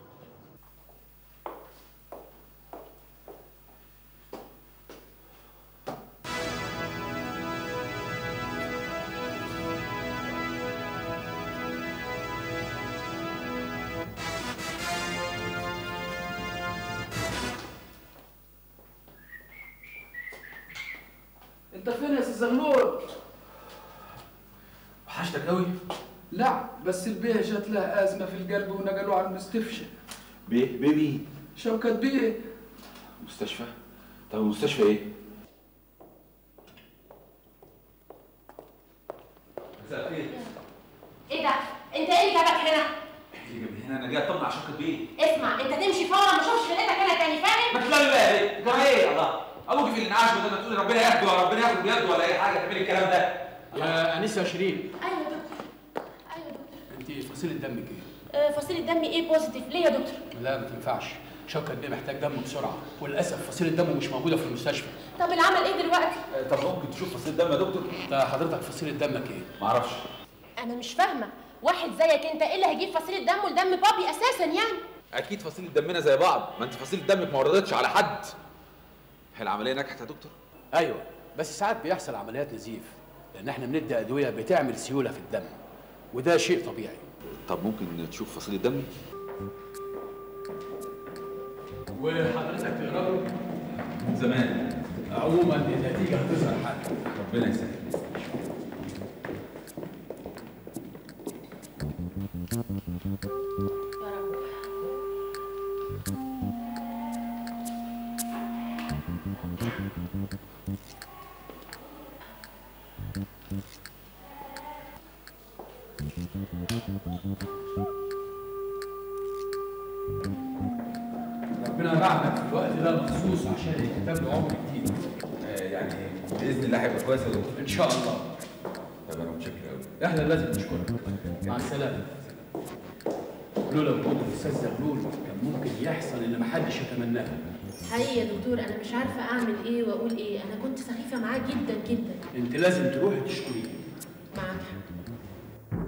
انت فين يا سي زغلول وحشتك قوي لا بس البيه جات له ازمه في القلب ونقلوه على المستشفى بيه بيبي شوكت بيه مستشفى طب المستشفى ايه مساء الخير ايه ده؟ انت ايه اللي جابك هنا؟ اللي جاب هنا انا جاي اطمن على شقه بيه اسمع انت تمشي فورا ما اشوفش خلقتك هنا تاني فاهم؟ ما تلاقي بقى يا بيه ده ايه الله ابوك في الانعاش بدل ما تقولي ربنا ياخده ولا ربنا ياخد بيده ولا اي حاجه تعملي الكلام ده يا انسه شيرين ايوه يا دكتور ايوه يا دكتور انت فصيله دمك ايه؟ آه، فصيله دم ايه بوزيتيف ليه يا دكتور؟ لا ما تنفعش شوكت بيه محتاج دم بسرعه وللاسف فصيله دمه مش موجوده في المستشفى طب العمل ايه دلوقتي؟ طب ممكن تشوف فصيله دم يا دكتور ده حضرتك فصيله دمك ايه؟ معرفش انا مش فاهمه واحد زيك انت ايه اللي هيجيب فصيله دم ولدم بابي اساسا يعني؟ اكيد فصيله دمنا زي بعض ما انت فصيله دمك ما وردتش على حد هي العمليه نجحت يا دكتور ايوه بس ساعات بيحصل عمليات نزيف لان احنا بندي ادويه بتعمل سيوله في الدم وده شيء طبيعي طب ممكن تشوف فصيله دمي وحضرتك تقرا من زمان عموما النتيجه هتظهر حالا ربنا يسهل ربنا بعتك في الوقت ده مخصوص عشان يكتب له عمر جديد يعني باذن الله هيبقى كويس يا دكتور ان شاء الله طب انا متشكر قوي احنا لازم نشكرك مع السلامه لولا وجود الاستاذ زغلول كان ممكن يحصل اللي محدش يتمناه حقيقي يا دكتور انا مش عارفه اعمل ايه واقول ايه انا كنت سخيفه معاه جدا جدا انت لازم تروحي تشكريه معاك حق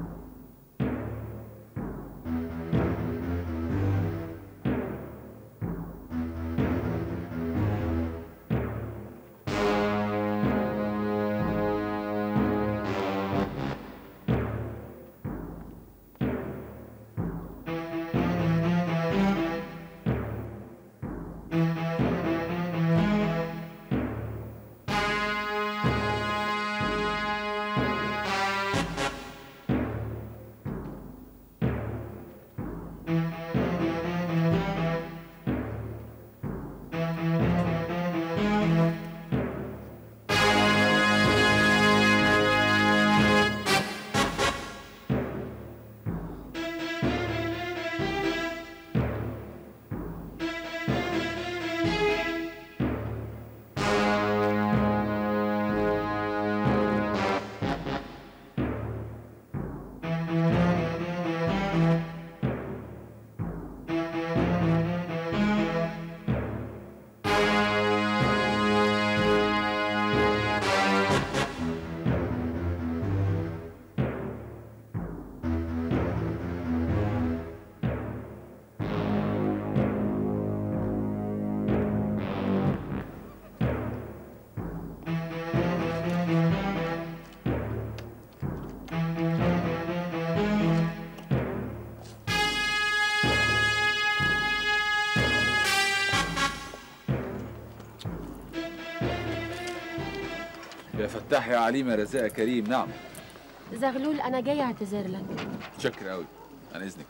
افتح يا عليم يا رزاق يا كريم نعم زغلول انا جايه اعتذر لك متشكر قوي عن اذنك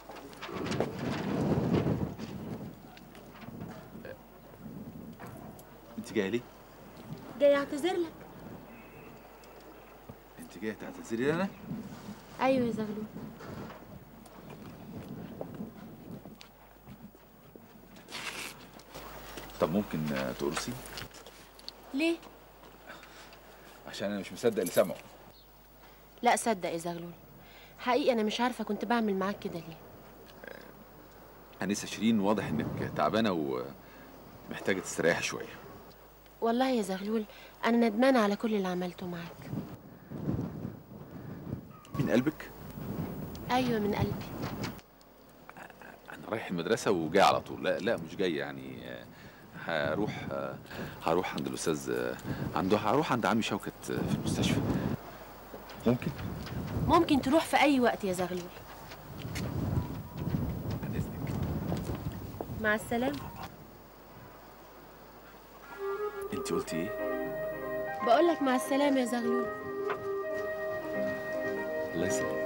انت جايه ليه؟ جايه اعتذر لك انت جايه تعتذري لي انا؟ ايوه يا زغلول طب ممكن آه، تقرصي ليه عشان انا مش مصدق اللي سامعه لا صدق يا زغلول حقيقي انا مش عارفه كنت بعمل معاك كده ليه انسه شيرين واضح انك تعبانه ومحتاجه تستريحي شويه والله يا زغلول انا ندمانه على كل اللي عملته معاك من قلبك ايوه من قلبي انا رايح المدرسه وجاي على طول لا لا مش جاي يعني آه، هروح آه، هروح عند الاستاذ آه، عنده هروح عند عمي شوكت آه، في المستشفى ممكن ممكن تروح في اي وقت يا زغلول عن اذنك مع السلامه انت قلتي ايه بقول لك مع السلامه يا زغلول الله يسلمك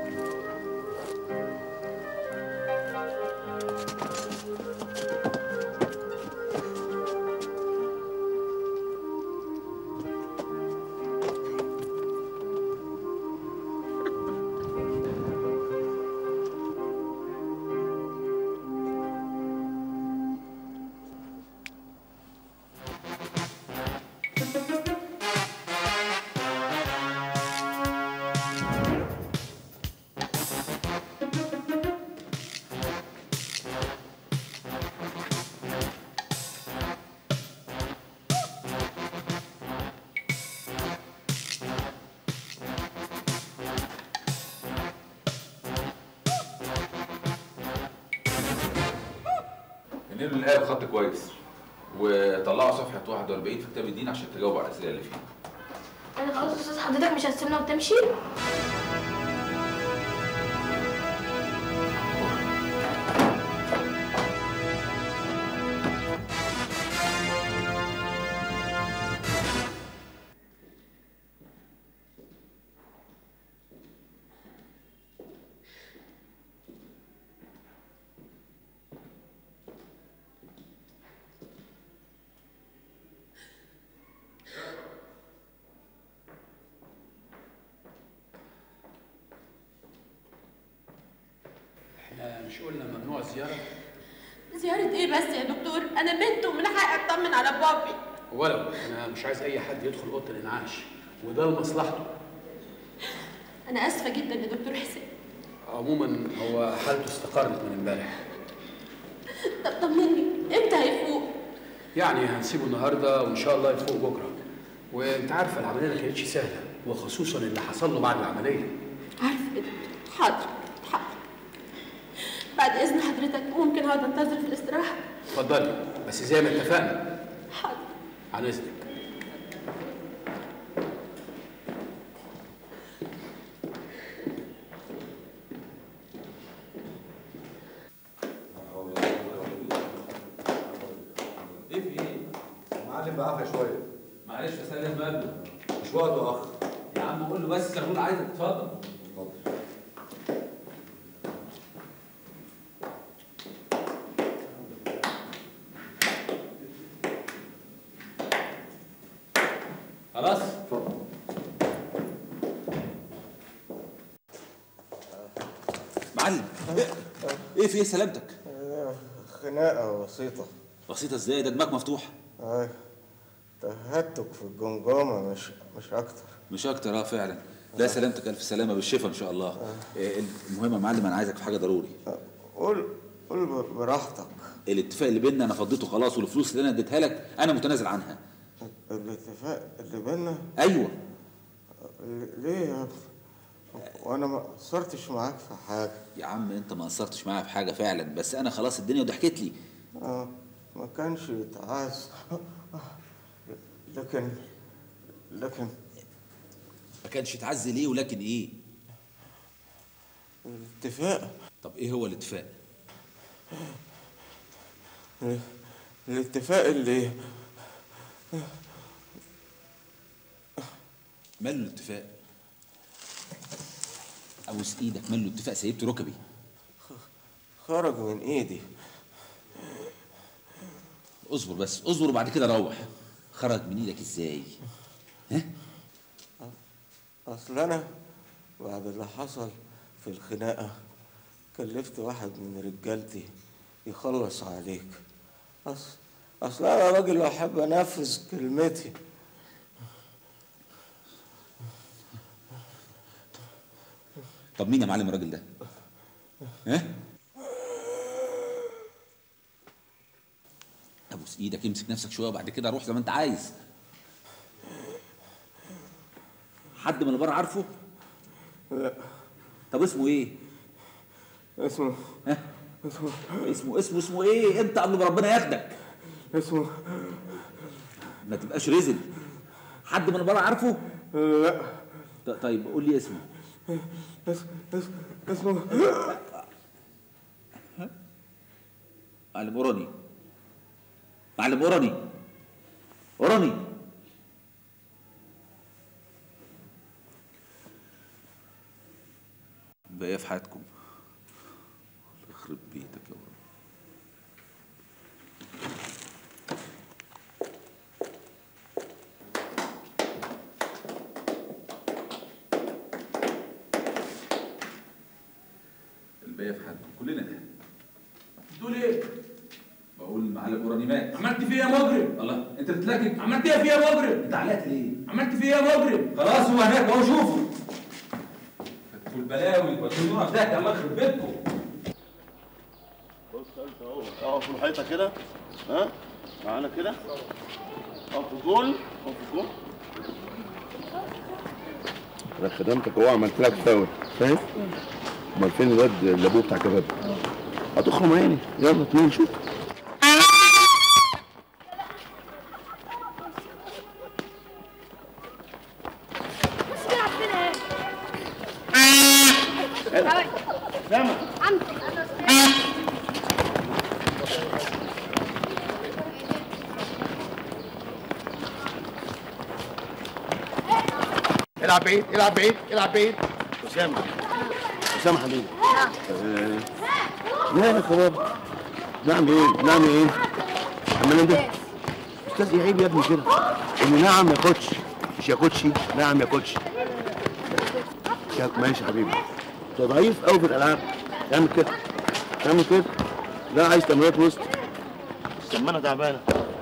انقلوا الآية بخط كويس وطلعوا صفحة 41 في كتاب الدين عشان تجاوبوا على الأسئلة اللي فيها انا خلاص يا استاذ حضرتك مش هتسيبنا وتمشي احنا مش قلنا ممنوع الزياره زيارة ايه بس يا دكتور؟ أنا بنت ومن حقي أطمن على بابي. ولو انا مش عايز اي حد يدخل اوضه الانعاش وده لمصلحته أنا آسفة جدا يا دكتور حسين. عموما هو حالته استقرت من امبارح طب طمني إمتى هيفوق؟ يعني هنسيبه النهارده وان شاء الله يفوق بكره وانت عارفه العمليه ما كانتش سهله وخصوصا اللي حصل له بعد العمليه عارفة يا دكتور حاضر حاضر. بعد إذن حضرتك ممكن أقعد أنتظر في الاستراحة؟ اتفضلي بس زي ما اتفقنا حاضر. عن اذنك ايه في ايه؟ معلم بعافيه شويه معلش بسلم مبلغ مش وقته يا اخ يا عم قول له بس زغلول عايزك اتفضل خلاص معلم ايه في ايه سلامتك خناقة بسيطة بسيطه ازاي ده دماغك مفتوح أيوة تهتك في الجمجمة مش مش أكتر مش اكتر اه فعلا لا سلامتك الف سلامه بالشفا ان شاء الله إيه، المهم يا معلم انا عايزك في حاجه ضروري قول قول ب- براحتك الاتفاق اللي بيننا انا فضيته خلاص والفلوس اللي انا اديتها لك انا متنازل عنها الاتفاق اللي بينا ايوه ليه يا ابني؟ وأنا ما قصرتش معاك في حاجة يا عم انت ما قصرتش معايا في حاجه فعلا بس انا خلاص الدنيا ضحكت لي آه ما كانش يتعاز لكن لكن ما كانش يتعزي ليه ولكن ايه الاتفاق طب ايه هو الاتفاق الاتفاق اللي ماله الاتفاق ابوس ايدك ماله الاتفاق سيبت ركبي خرج من ايدي اصبر بس اصبر وبعد كده روح خرج من ايدك ازاي اصل انا بعد اللي حصل في الخناقه كلفت واحد من رجالتي يخلص عليك اصل اصل انا راجل احب انفذ كلمتي طب مين يا معلم الراجل ده ها ابوس ايدك امسك نفسك شويه وبعد كده روح زي ما انت عايز حد من اللي بره عارفه لا طب اسمه ايه اسمه ها اسمه اسمه اسمه اسمه ايه انت قبل ما ربنا ياخدك اسمه ما تبقاش رزل حد من اللي بره عارفه لا طيب قول لي اسمه اس- اس- اسمه معلم اوراني معلم اوراني اوراني بقى في حياتكم يخرب بيتك يا وراني الباقي في حياتكم كلنا نحن بتقول ايه؟ بقول معلم اوراني مات عملت فيها مجرم الله انت بتتلكك عملت ايه فيها مجرم؟ انت علقت ليه؟ عملت فيها مجرم خلاص هو هناك اهو شوفه والبلاوي ودونا في ده الله يخرب بيتكم بص انت اهو اقف في الحيطه كده ها معانا كده اقف في الجول اقف في الجول انا خدمتك اهو عملت لك فاول فاهم؟ امال فين الواد اللي ابوه بتاع كباب؟ هتخرم عيني يلا اتنين شوط سامع العب بعيد العب بعيد العب بعيد اسامه اسامه حبيبي آه، لا يا كباب نعم ايه نعم ايه عمال ده استاذ يعيب يا ابني كده ان نعم يا كوتش مش يا كوتشي نعم يا كوتش يا- ماشي يا حبيبي انت ضعيف قوي في الالعاب اعمل كده اعمل كده لا عايز تمرينات وسط السمانه تعبانه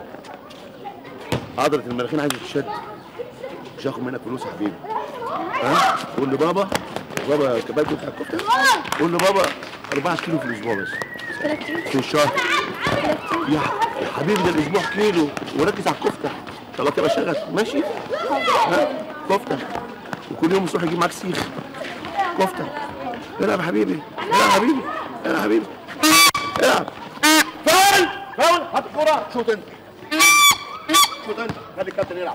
عضله المناخير عايزه تتشد مش هاخد منك فلوس يا حبيبي ها قول لبابا بابا كباب بتاع الكفته قول لبابا 4 كيلو في الاسبوع بس في الشهر يا يا حبيبي ده الاسبوع كيلو وركز على الكفته طلعت تبقى شغل ماشي ها كفته وكل يوم الصبح يجيب معاك سيخ كفته العب يا حبيبي العب يا حبيبي العب يا حبيبي العب فاول فاول هات الكوره شوط انت شوط انت خلي الكابتن يلعب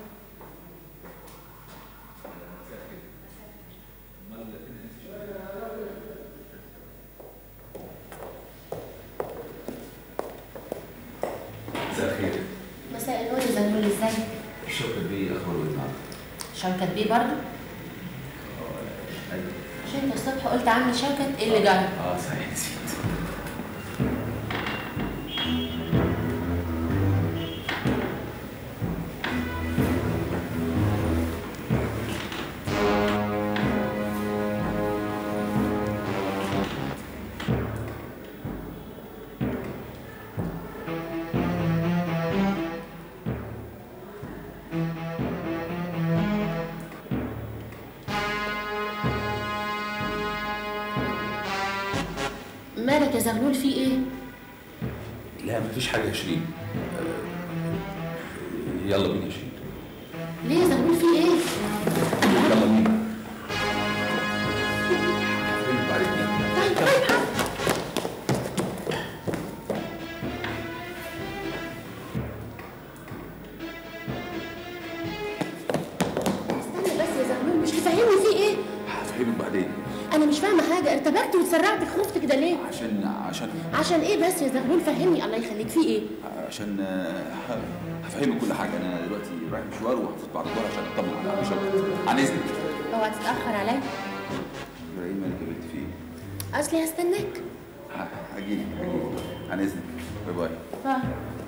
مساء الخير مساء النور يا زنول ازاي الشركة دي اخباره ايه النهارده؟ شوكت بيه برضه ايوه مش انت الصبح قلت عامل شوكت ايه اللي جرى اه صحيح نسيت مالك يا زغلول في ايه لا مفيش حاجة يا شيرين آه، يلا بينا يا شيرين ليه يا زغلول في ايه يلا بينا فين بعد اتنين طيب طيب استنى بس يا زغلول مش تفهمني في ايه هفهمك بعدين انا مش فاهمه حاجه انت ارتبكت واتسرعت خفت كده ليه عشان عشان عشان ايه بس يا زغلول فهمني الله يخليك في ايه عشان آه، ه- هفهمك كل حاجه انا دلوقتي رايح مشوار وهفوت بعد الظهر عشان اطمن على عم شوقي عن اذنك اوعى تتاخر عليا ايه مالك يا بنت في ايه؟ اصلي هستناك ه- هجيلك هجيلك عن اذنك باي باي اه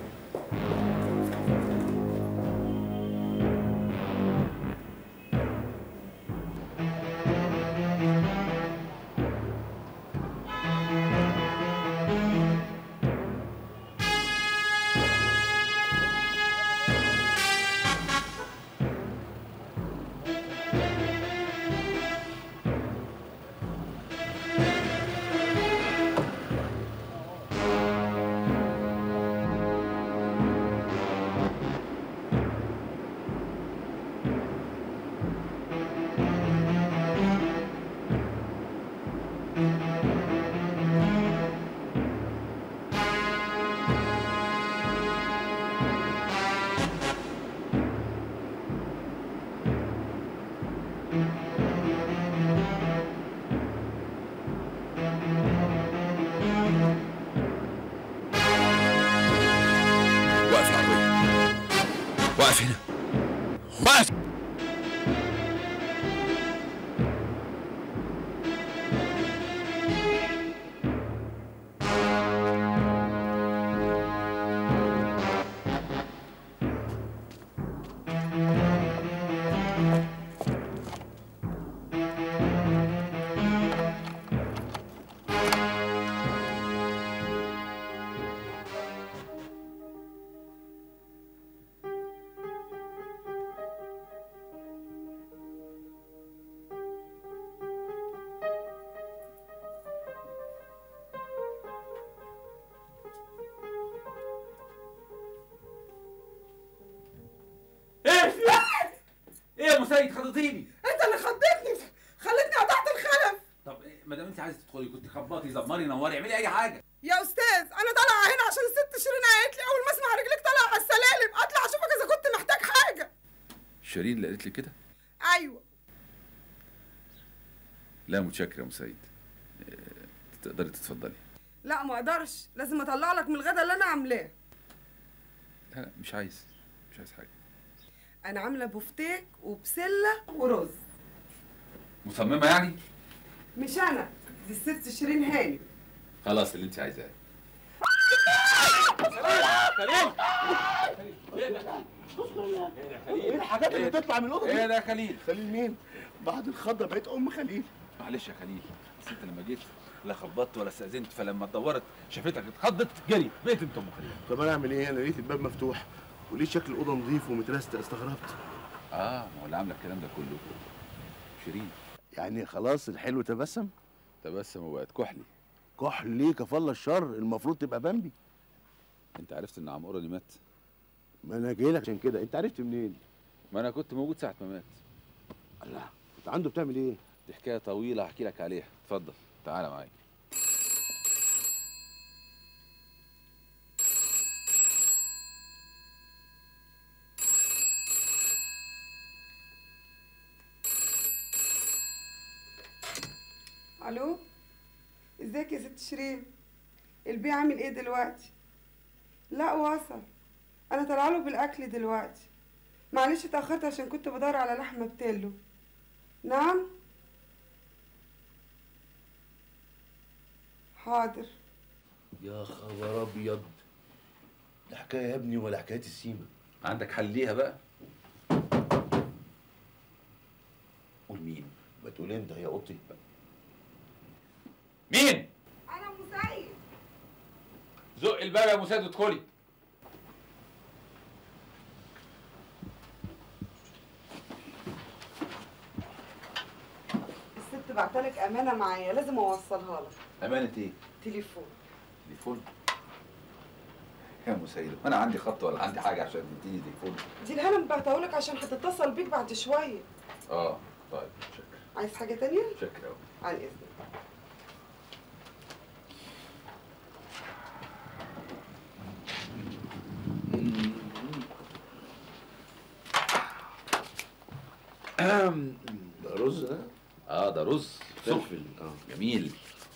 واقف العربيه واقف هنا واقف ايه في ايه؟ ايه يا مسيد خضتيني انت اللي خضتني خلتني قطعت الخلف طب إيه، ما دام انت عايزه تدخلي كنت خبطي زمري نوري اعملي اي حاجه يا استاذ انا طالعه هنا عشان الست شيرين قالت لي اول ما اسمع رجلك طالعه على السلالم اطلع اشوفك اذا كنت محتاج حاجه شيرين اللي قالت لي كده ايوه لا متشكر يا مسيد إيه، تقدري تتفضلي لا ما اقدرش لازم اطلع لك من الغدا اللي انا عاملاه لا لا مش عايز مش عايز حاجه انا عامله بفتيك وبسله ورز مصممه يعني مش انا دي الست شيرين هاني خلاص اللي انت عايزاه ايه الحاجات اللي بتطلع من الاوضه دي؟ ايه ده يا خليل خليل مين؟ بعد الخضه بقيت ام خليل معلش يا خليل بس انت لما جيت لا خبطت ولا استاذنت فلما اتدورت شافتك اتخضت جري بقيت انت ام خليل طب انا اعمل ايه؟ انا لقيت الباب مفتوح ولقيت شكل الاوضه نظيف ومترستق استغربت اه ما هو اللي عامله الكلام ده كله شيرين يعني خلاص الحلو تبسم تبسم وبقت كحلي كحل ليه كفالة الشر المفروض تبقى بامبي انت عرفت ان عمورة اللي مات ما انا جاي لك عشان كده انت عرفت منين ما انا كنت موجود ساعه ما مات الله كنت عنده بتعمل ايه دي حكايه طويله احكي لك عليها اتفضل تعالى معايا الو ازيك يا ست شيرين البيه عامل ايه دلوقتي لا وصل انا طالعه له بالاكل دلوقتي معلش اتاخرت عشان كنت بدور على لحمه بتلو نعم حاضر يا خبر ابيض ده حكايه يا ابني ولا حكايه السيما عندك حل ليها بقى قول مين ما تقول انت يا قطي مين انا مسيد زق الباب يا مساعد وادخلي الست بعتلك امانه معايا لازم اوصلها لك امانه ايه تليفون تليفون يا مسيد انا عندي خط ولا عندي حاجه عشان تديني تليفون دي الهنا بعتهولك عشان هتتصل بيك بعد شويه اه طيب شكرا عايز حاجه تانية شكرا أوي. عن اذنك ده رز ده اه ده رز فلفل اه جميل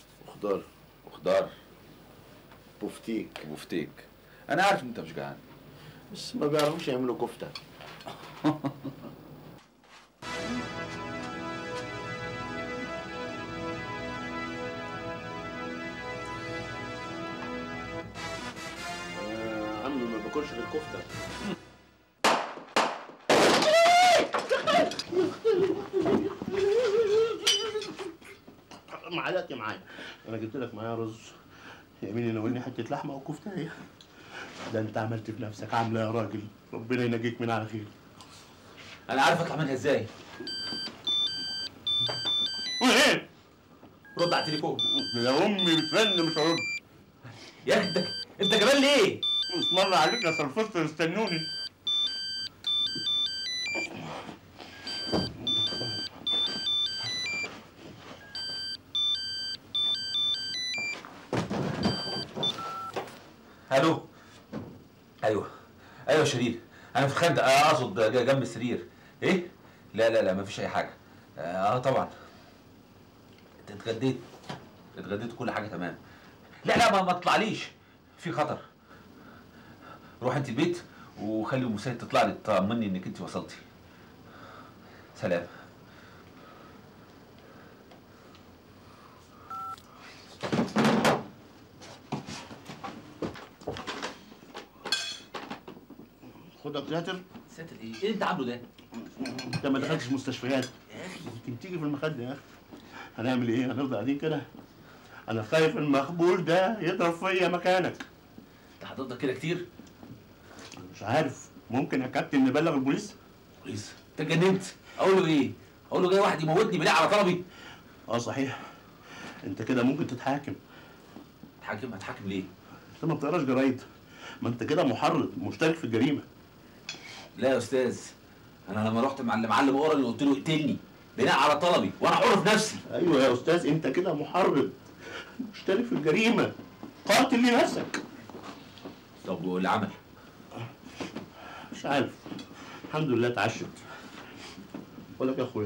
وخضار وخضار وفتيك وفتيك انا عارف ان انت مش جعان بس ما بيعرفوش يعملوا كفته آه، عمي ما باكلش غير كفته معلقتي معايا انا جبت لك معايا رز يمين يناولني حته لحمه وكفته اهي ده انت عملت في نفسك عامله يا راجل ربنا ينجيك من على خير انا عارف اطلع منها ازاي ايه رد على التليفون يا امي بترن مش هرد يا اخي انت انت كمان ليه؟ مش مره عليك يا سلفست استنوني الو ايوه ايوه شرير انا في الخندق آه، اقصد ج- جنب السرير ايه لا لا لا مفيش اي حاجه اه طبعا انت اتغديت اتغديت كل حاجه تمام لا لا ما, ما تطلعليش في خطر روح انت البيت وخلي المساعد تطلع لي تطمني انك انت وصلتي سلام خدك ساتر ساتر ايه؟ ايه اللي انت عامله ده؟ انت ما دخلتش مستشفيات يمكن تيجي في المخده يا اخي هنعمل ايه؟ هنفضل قاعدين كده انا خايف المخبول ده يضرب فيا مكانك انت هتفضل كده كتير؟ مش عارف ممكن يا كابتن نبلغ البوليس؟ بوليس انت اتجننت اقول له ايه؟ اقول له جاي واحد يموتني بناء على طلبي اه صحيح انت كده ممكن تتحاكم اتحاكم هتحاكم ليه؟ انت ما بتقراش جرايد ما انت كده محرض مشترك في الجريمه لا يا استاذ انا لما رحت مع المعلم اورال قلت له اقتلني بناء على طلبي وانا حر في نفسي ايوه يا استاذ انت كده محرض مشترك في الجريمه قاتل لنفسك طب واللي عمل؟ مش عارف الحمد لله اتعشت بقول لك يا اخويا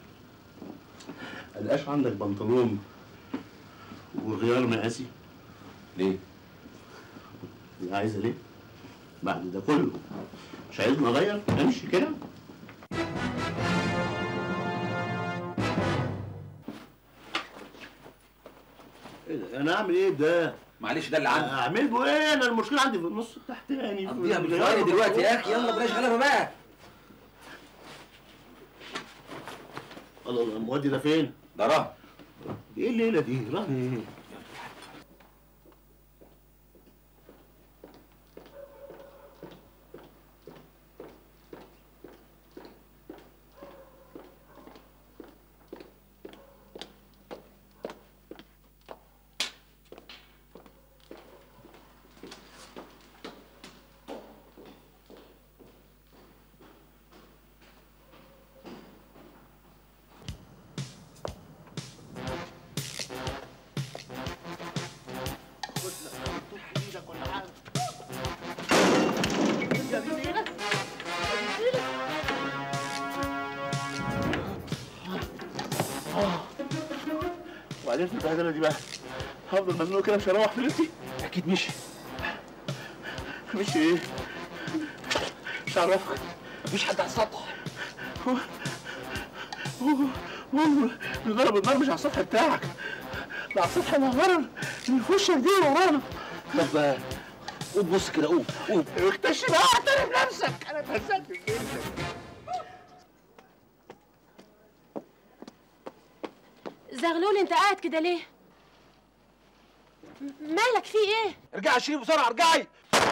ملقاش عندك بنطلون وغيار مقاسي ليه؟ عايزه ليه؟ بعد ده كله مش عايزني اغير امشي كده ايه ده انا اعمل ايه ده؟ معلش ده اللي عندي اعمل به ايه انا المشكله عندي في النص التحتاني في قضيها الغيار بالفوائد دلوقتي يا والبنطلون. اخي يلا بلاش غلبه بقى الله الله المودي ده فين؟ ده رهن ايه الليله دي؟ رهن ايه؟ وبعدين في البهدله دي بقى هفضل مزنوق كده مش هروح في ليلتي اكيد مشي مشي ايه؟ مش عرفك مفيش حد على السطح هو هو هو اللي ضرب النار مش على السطح بتاعك ده على السطح الغرر اللي في وشك دي ورانا طب قوم بص كده قوم قوم اكتشف بقى اعترف نفسك انا اتهزقت جدا زغلول انت قاعد كده ليه؟ م- مالك في ايه؟ ارجعي يا شيرين بسرعه ارجعي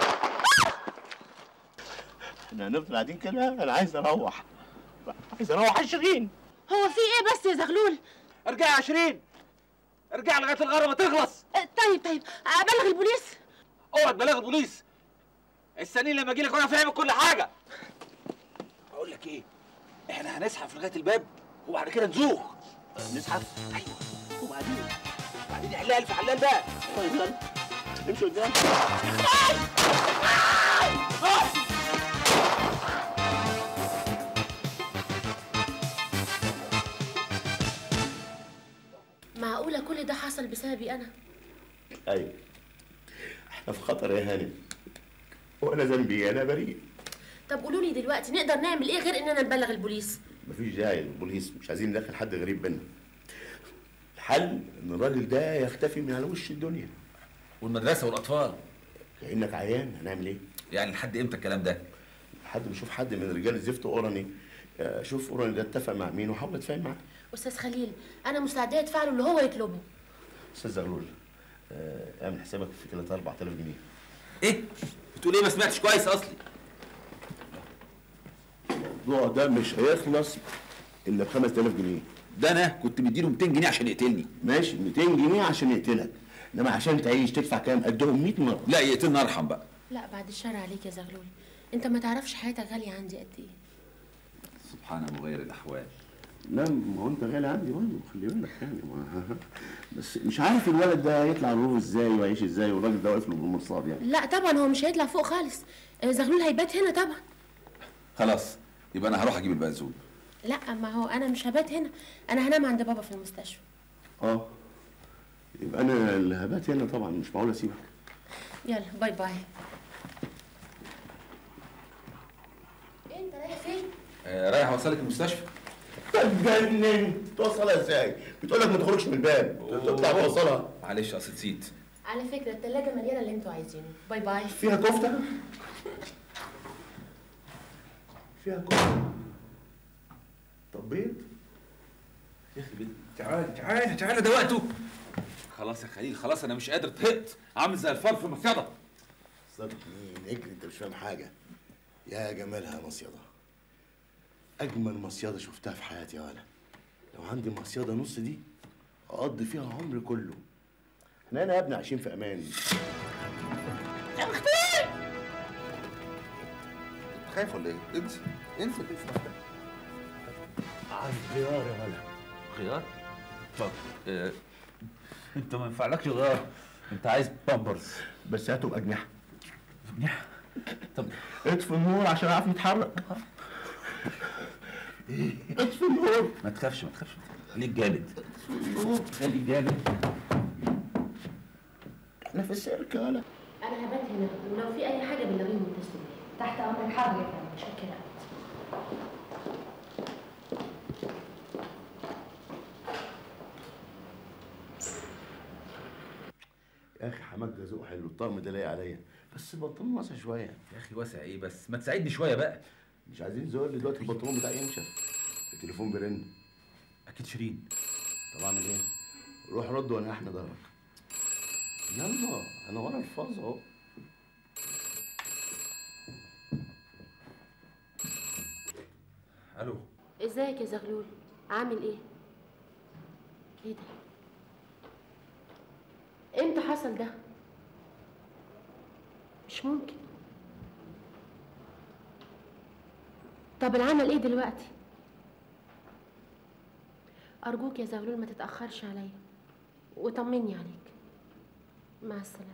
احنا هنفضل قاعدين كده انا عايز اروح عايز اروح يا شيرين هو في ايه بس يا زغلول؟ ارجعي يا شيرين ارجعي لغايه الغرة ما تخلص اه، طيب طيب ابلغ البوليس اوعى تبلغ البوليس استني لما اجي لك وانا فاهمك كل حاجه اقول لك ايه احنا هنزحف لغايه الباب وبعد كده نزوغ نزحف ايوه وبعدين بعدين نحلها الف حلال بقى طيب يلا امشي قدام معقول معقوله كل ده حصل بسببي انا ايوه احنا في خطر يا هانم وانا ذنبي انا بريء طب قولوا لي دلوقتي نقدر نعمل ايه غير اننا نبلغ البوليس مفيش داعي للبوليس مش عايزين ندخل حد غريب بينا الحل ان الراجل ده يختفي من على وش الدنيا والمدرسه والاطفال كانك عيان هنعمل ايه يعني لحد امتى الكلام ده لحد ما اشوف حد من رجال الزفت اوراني آه، اشوف اوراني ده اتفق مع مين واحاول اتفاهم معاه استاذ خليل انا مستعده ادفع له اللي هو يطلبه استاذ زغلول آه، اعمل حسابك في 3 4000 جنيه ايه بتقول ايه ما سمعتش كويس اصلي الموضوع ده مش هيخلص الا ب 5000 جنيه ده انا كنت مديله 200 جنيه عشان يقتلني ماشي 200 جنيه عشان يقتلك انما عشان تعيش تدفع كام قدهم 100 مره لا يقتلني ارحم بقى لا بعد الشر عليك يا زغلول انت ما تعرفش حياتك غاليه عندي قد ايه سبحان مغير الاحوال لا ما هو انت غالي عندي برضه خلي بالك يعني ما بس مش عارف الولد ده هيطلع الروف ازاي ويعيش ازاي والراجل ده واقف له بالمرصاد يعني لا طبعا هو مش هيطلع فوق خالص آه، زغلول هيبات هنا طبعا خلاص يبقى انا هروح اجيب البنزول لا ما هو انا مش هبات هنا انا هنام عند بابا في المستشفى اه يبقى انا اللي هبات هنا طبعا مش معقول اسيبك يلا باي باي إيه انت رايح فين آه رايح اوصلك المستشفى اتجنن توصلها ازاي بتقول لك ما تخرجش من الباب تطلع توصلها معلش اصل نسيت على فكره الثلاجه مليانه اللي انتوا عايزينه باي باي فيها كفته فيها كفته طب بيض يا اخي بنت تعال تعال تعال ده وقته خلاص يا خليل خلاص انا مش قادر طهقت عامل زي الفار في مصيده صدق مين اجري انت مش فاهم حاجه يا جمالها مصيده اجمل مصيده شفتها في حياتي يا ولا لو عندي مصيده نص دي اقضي فيها عمري كله احنا هنا يا ابني عايشين في امان خايف ولا ايه؟ انسى انسى انسى عايز خيار يا ولا خيار؟ طب آه. انت ما ينفعلكش غيار انت عايز بامبرز بس هاتوا باجنحه اجنحه طب اطفي النور عشان اعرف نتحرك اطفي النور ما تخافش ما تخافش خليك جامد خليك جامد احنا في السيرك يا ولا انا هبات هنا ولو في اي حاجه بلغيني واتصلوا بيا تحت امرك حاضر يا فندم متشكره يا اخي حماد ده ذوق حلو الطقم ده لايق عليا بس البنطلون واسع شويه يا اخي واسع ايه بس ما تساعدني شويه بقى مش عايزين زول دلوقتي البنطلون بتاعي ينشف التليفون بيرن اكيد شيرين طب اعمل ايه؟ روح رد وانا احمد ظهرك يلا انا ورا الفاظ اهو الو ازيك يا زغلول عامل ايه ايه ده امتى حصل ده مش ممكن طب العمل ايه دلوقتي ارجوك يا زغلول ما تتاخرش عليا وطمني عليك مع السلامه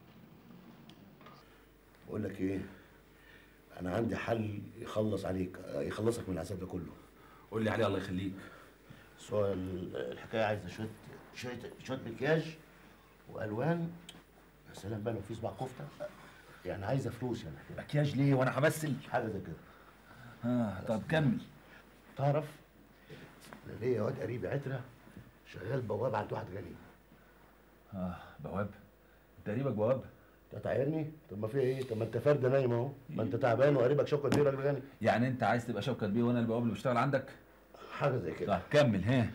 بقول لك ايه انا عندي حل يخلص عليك يخلصك من العذاب ده كله قول لي عليه الله يخليك سؤال الحكايه عايزه شويه شويه شويه مكياج والوان يا سلام بقى لو في صباع كفته يعني عايزه فلوس يعني مكياج ليه وانا همثل حاجه زي كده اه طب كمل تعرف انا ليا واد قريب عتره شغال بواب عند واحد غني اه بواب انت قريبك بواب انت تعايرني طب ما في ايه طب ما انت فرده نايم اهو ما انت تعبان وقريبك شوكه بيه راجل غني يعني انت عايز تبقى شوكة بيه وانا البواب اللي بشتغل عندك حاجه زي كده طب كمل ها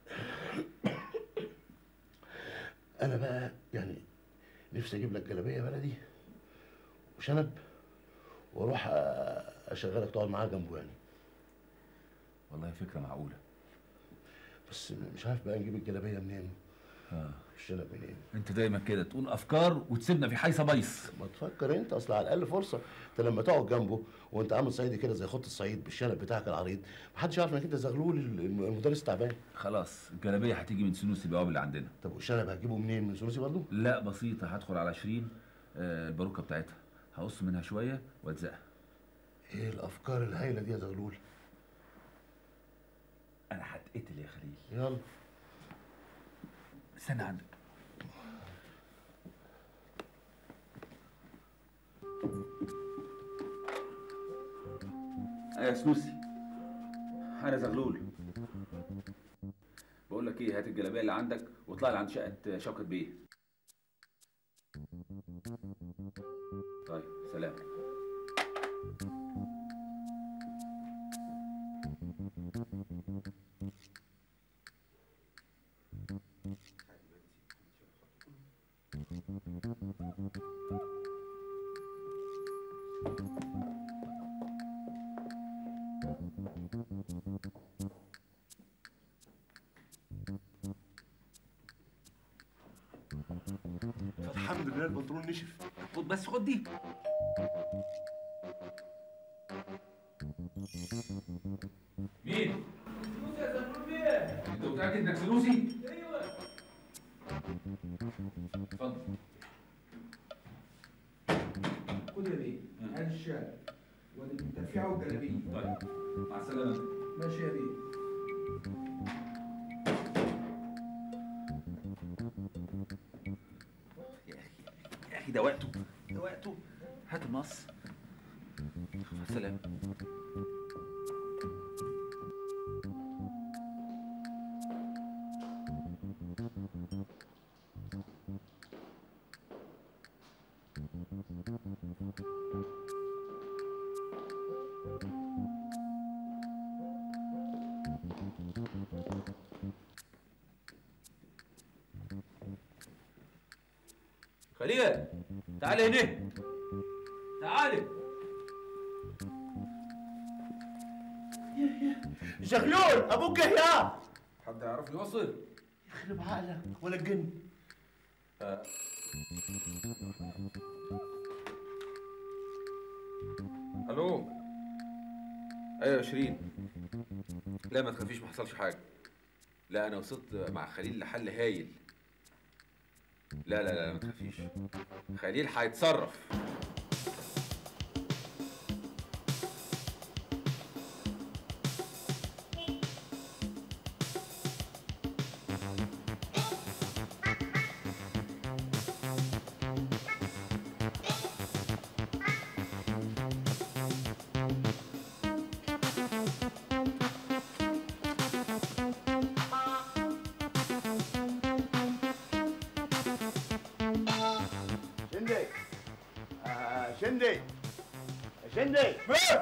انا بقى يعني نفسي اجيب لك جلابيه بلدي وشنب واروح أ- اشغلك تقعد معاه جنبه يعني والله فكره معقوله بس مش عارف بقى نجيب الجلابيه منين اه الشنب منين انت دايما كده تقول افكار وتسيبنا في حيصه بيص ما تفكر انت اصل على الاقل فرصه انت لما تقعد جنبه وانت عامل صعيدي كده زي خط الصعيد بالشنب بتاعك العريض محدش يعرف انك انت زغلول الم- المدرس تعبان خلاص الجلابيه هتيجي من سنوس البواب اللي عندنا طب والشنب هتجيبه منين من سنوسي برضه لا بسيطه هدخل على شيرين آه الباروكه بتاعتها هقص منها شويه والزقها ايه الافكار الهايله دي يا زغلول انا هتقتل يا خليل يلا استنى عندك ايه يا سنوسي انا زغلول بقول لك ايه هات الجلابيه اللي عندك واطلع لي عند شقه شوكت بيه طيب سلام الحمد لله البنطلون نشف خد بس خد دي مين؟ انت متاكد انك فلوسي؟ ايوه اتفضل خد يا بيه هات الشال والتدفيعه والجلابيه طيب مع السلامه ماشي يا بيه يا اخي ده وقته ده وقته هات المص مع السلامه خليل تعال هنا تعال زغلول ابوك جه يا حد يعرف يوصل يخرب عقلك ولا الجن آه. الو ايوه يا شيرين لا ما تخافيش ما حصلش حاجه لا انا وصلت مع خليل لحل هايل لا لا لا ما تخافيش خليل هيتصرف شندي آه شندي يا شندي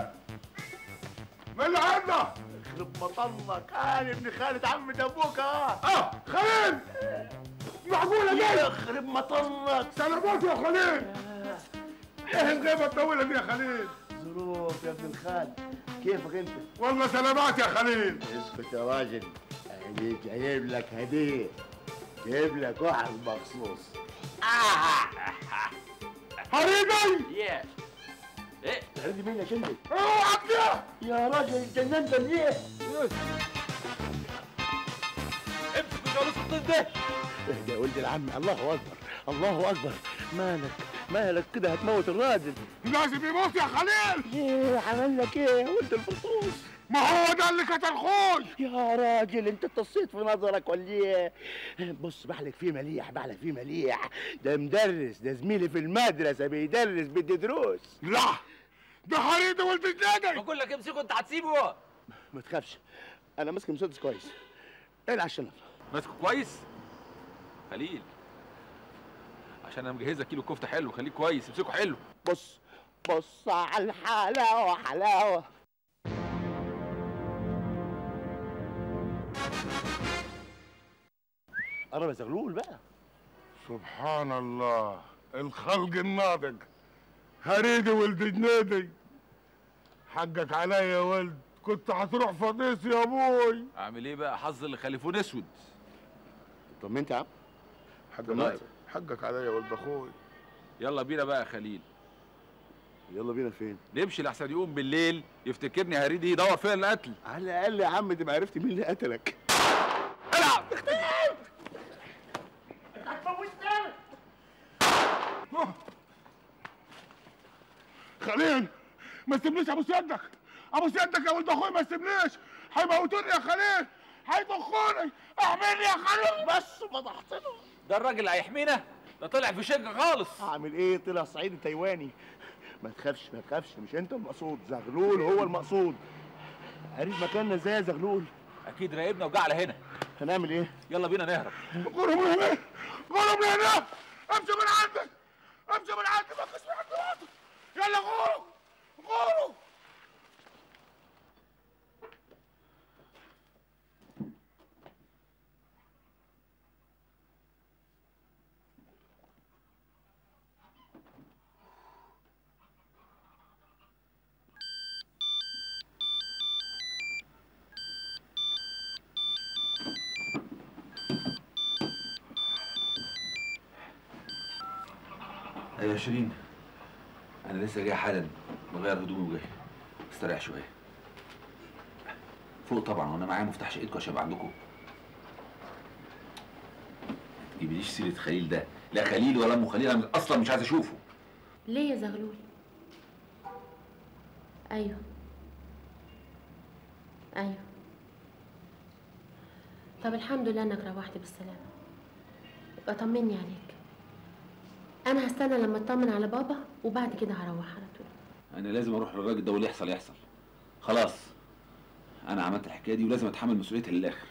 من عندنا يخرب مطلك انا ابن خالد عمة ابوك اه اه خليل معقولة دي يخرب مطلك سلامات يا خليل ايه الغيبة الطويلة دي يا خليل ظروف يا ابن الخال كيفك انت؟ والله سلامات يا خليل اسكت يا راجل انا جايب لك هديه جايب لك واحد مخصوص حريقي يس ايه هدي مين يا شندي؟ اوعى كده يا راجل اتجننت ليه؟ امسك الجالوس الطين ده اهدى يا ولد العم الله اكبر الله اكبر مالك مالك كده هتموت الراجل لازم يموت يا خليل ايه عمل لك ايه يا ولد الفلوس ما هو ده اللي قتل خوي يا راجل انت اتصيت في نظرك ولا ايه بص بحلك فيه مليح بحلك فيه مليح ده مدرس ده زميلي في المدرسه بيدرس بدي دروس لا ده حريقي ولد النادي بقول لك امسكه انت هتسيبه ما تخافش انا ماسك مسدس كويس العب الشنطه ماسكه كويس خليل عشان انا مجهز لك كيلو كفته حلو خليك كويس امسكه حلو بص بص على الحلاوه حلاوه قرب يا زغلول بقى سبحان الله الخلق الناضج هريدي ولد جنيدي حقك عليا يا ولد كنت هتروح فضيس يا ابوي اعمل ايه بقى حظ اللي خليفون اسود طمنت يا عم حقك حقك عليا يا ولد اخوي يلا بينا بقى يا خليل يلا بينا فين نمشي لحسن يقوم بالليل يفتكرني هريدي يدور فيا القتل على الاقل يا عم دي ما عرفت مين اللي قتلك العب خليل ما تسيبنيش ابو سيادك ابو سيادك يا ولد اخوي ما تسيبنيش هيموتوني يا خليل هيطخوني احميني يا خالد بس فضحتنا ده الراجل اللي هيحمينا ده طلع في شقه خالص اعمل ايه طلع صعيدي تايواني ما تخافش ما تخافش مش انت المقصود زغلول هو المقصود عرف مكاننا ازاي يا زغلول اكيد راقبنا وجا على هنا هنعمل ايه يلا بينا نهرب قولوا من هنا قولوا من هنا امشي من عندك امشي من عندك ما تخش من عند بعض يلا غوروا غوروا ايوه يا شيرين انا لسه جاي حالا بغير هدومي وجاي استريح شويه فوق طبعا وانا معايا مفتاح شقتكم عشان ابقى عندكم تجيبليش سيره خليل ده لا خليل ولا ام خليل انا اصلا مش عايز اشوفه ليه يا زغلول ايوه ايوه طب الحمد لله انك روحت بالسلامه يبقى طمني عليك انا هستنى لما اطمن على بابا وبعد كده هروح على طول انا لازم اروح للراجل ده واللي يحصل يحصل خلاص انا عملت الحكايه دي ولازم اتحمل مسؤوليتها للاخر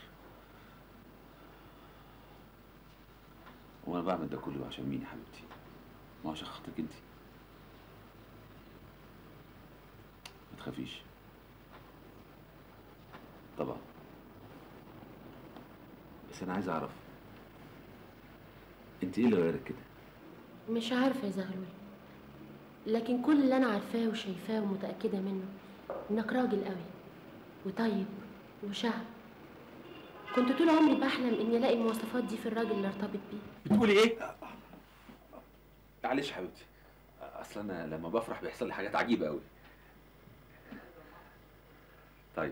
وانا بعمل ده كله عشان مين يا حبيبتي ما هو عشان خاطرك انت ما تخافيش طبعا بس انا عايز اعرف انت ايه اللي غيرك كده مش عارفه يا زغلول لكن كل اللي انا عارفاه وشايفاه ومتاكده منه انك راجل قوي وطيب وشهم كنت طول عمري بحلم اني الاقي المواصفات دي في الراجل اللي ارتبط بيه بتقولي ايه معلش حبيبتي اصل انا لما بفرح بيحصل لي حاجات عجيبه قوي طيب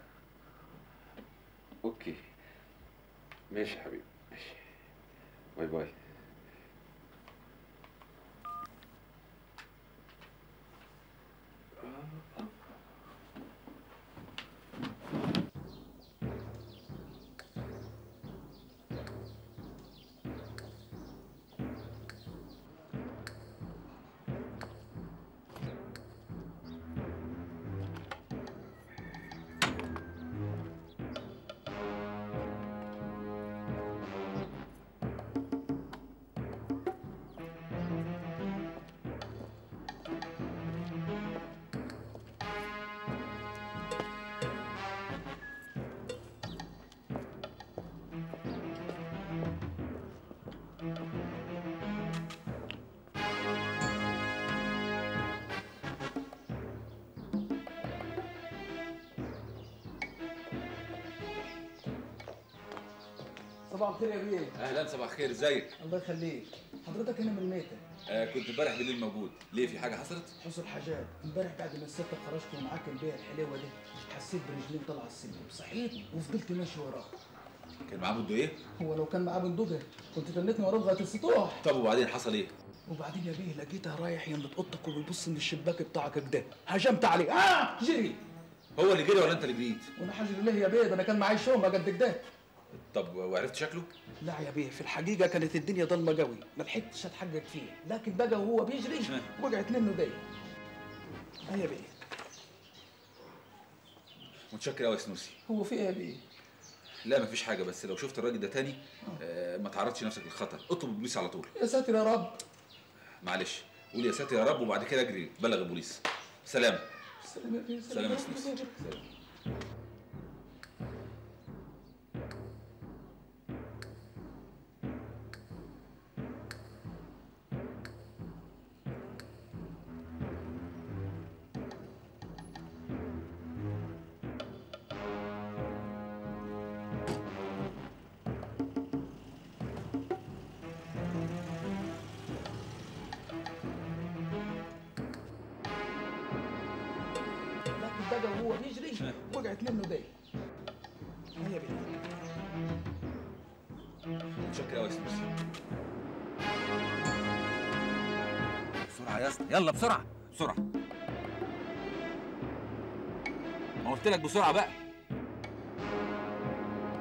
اوكي ماشي يا حبيبي ماشي باي باي صباح الخير يا بيه اهلا صباح الخير ازيك الله يخليك حضرتك هنا من الميتة آه كنت امبارح بالليل موجود ليه في حاجه حصلت حصل حاجات امبارح بعد ما الست خرجت ومعاك البيع الحلوه دي حسيت برجلين طالعه السلم صحيت وفضلت ماشي وراه كان معاه بده ايه هو لو كان معاه بندقه كنت تنتني وراه لغايه السطوح طب وبعدين حصل ايه وبعدين يا بيه لقيتها رايح يمة اوضتك وبيبص من الشباك بتاعك كده هجمت عليه اه جري هو اللي جري ولا انت اللي جريت وانا حاجر ليه يا بيه ده انا كان معايا شومه قد كده طب وعرفت شكله لا يا بيه في الحقيقه كانت الدنيا ضلمه قوي ما لحقتش اتحقق فيه لكن بقى وهو بيجري وقعت منه دي اه يا بيه متشكر قوي يا سنوسي هو في ايه يا بيه لا مفيش حاجه بس لو شفت الراجل ده تاني آه ما تعرضش نفسك للخطر اطلب البوليس على طول يا ساتر يا رب معلش قول يا ساتر يا رب وبعد كده اجري بلغ البوليس سلام سلام يا بيه سلام يا سنوسي سلام. لكن بقى وهو بيجري وقعت منه دي اه يا بيه متشكر قوي يا سنوسي بسرعه يا اسطى يلا بسرعه بسرعه ما قلت لك بسرعه بقى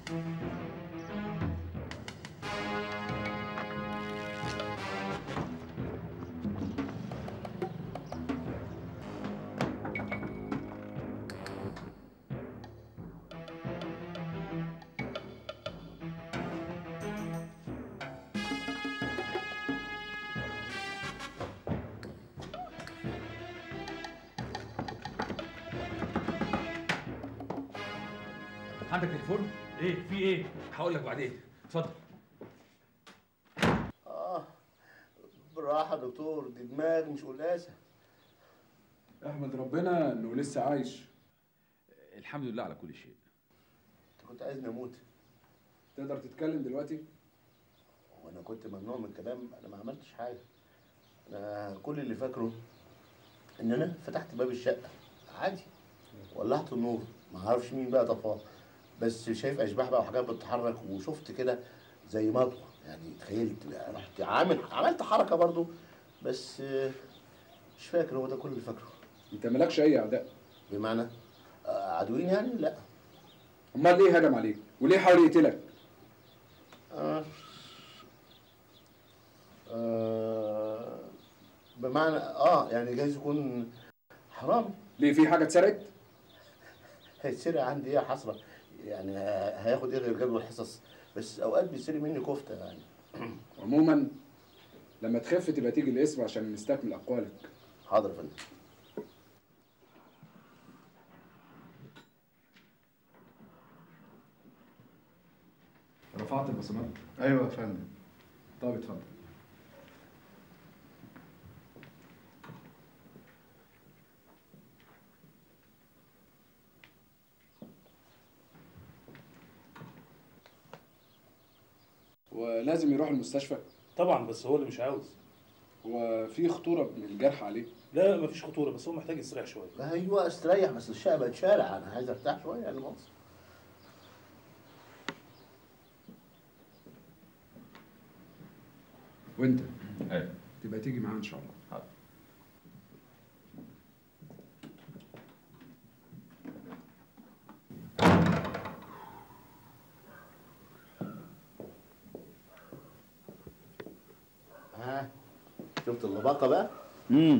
عندك تليفون؟ ايه في ايه؟ هقول لك بعدين اتفضل اه بالراحه يا دكتور دي دماغ مش قلاسه احمد ربنا انه لسه عايش الحمد لله على كل شيء انت كنت عايزني اموت تقدر تتكلم دلوقتي وانا كنت ممنوع من الكلام انا ما عملتش حاجه انا كل اللي فاكره ان انا فتحت باب الشقه عادي ولعت النور ما اعرفش مين بقى طفاه بس شايف اشباح بقى وحاجات بتتحرك وشفت كده زي مطوه يعني تخيلت رحت عامل عملت حركه برضو بس آه، مش فاكر هو ده كل اللي فاكره انت مالكش اي اعداء بمعنى آه، عدوين يعني لا امال ليه هجم عليك وليه حاول يقتلك آه. آه. بمعنى اه يعني جايز يكون حرام ليه في حاجه اتسرقت هيتسرق عندي ايه يا حسره يعني ه- هياخد ايه غير جدول الحصص بس اوقات بيسرق مني كفته يعني عموما لما تخف تبقى تيجي الاسم عشان نستكمل اقوالك حاضر يا فندم رفعت البصمات ايوه يا فندم طب اتفضل ولازم يروح المستشفى طبعا بس هو اللي مش عاوز وفي خطوره من الجرح عليه لا مفيش خطوره بس هو محتاج يستريح شويه ايوه استريح بس الشقه بقت شارع انا عايز ارتاح شويه يعني مصر وانت ايوه تبقى تيجي معانا ان شاء الله حاضر ها شفت اللباقه بقى امم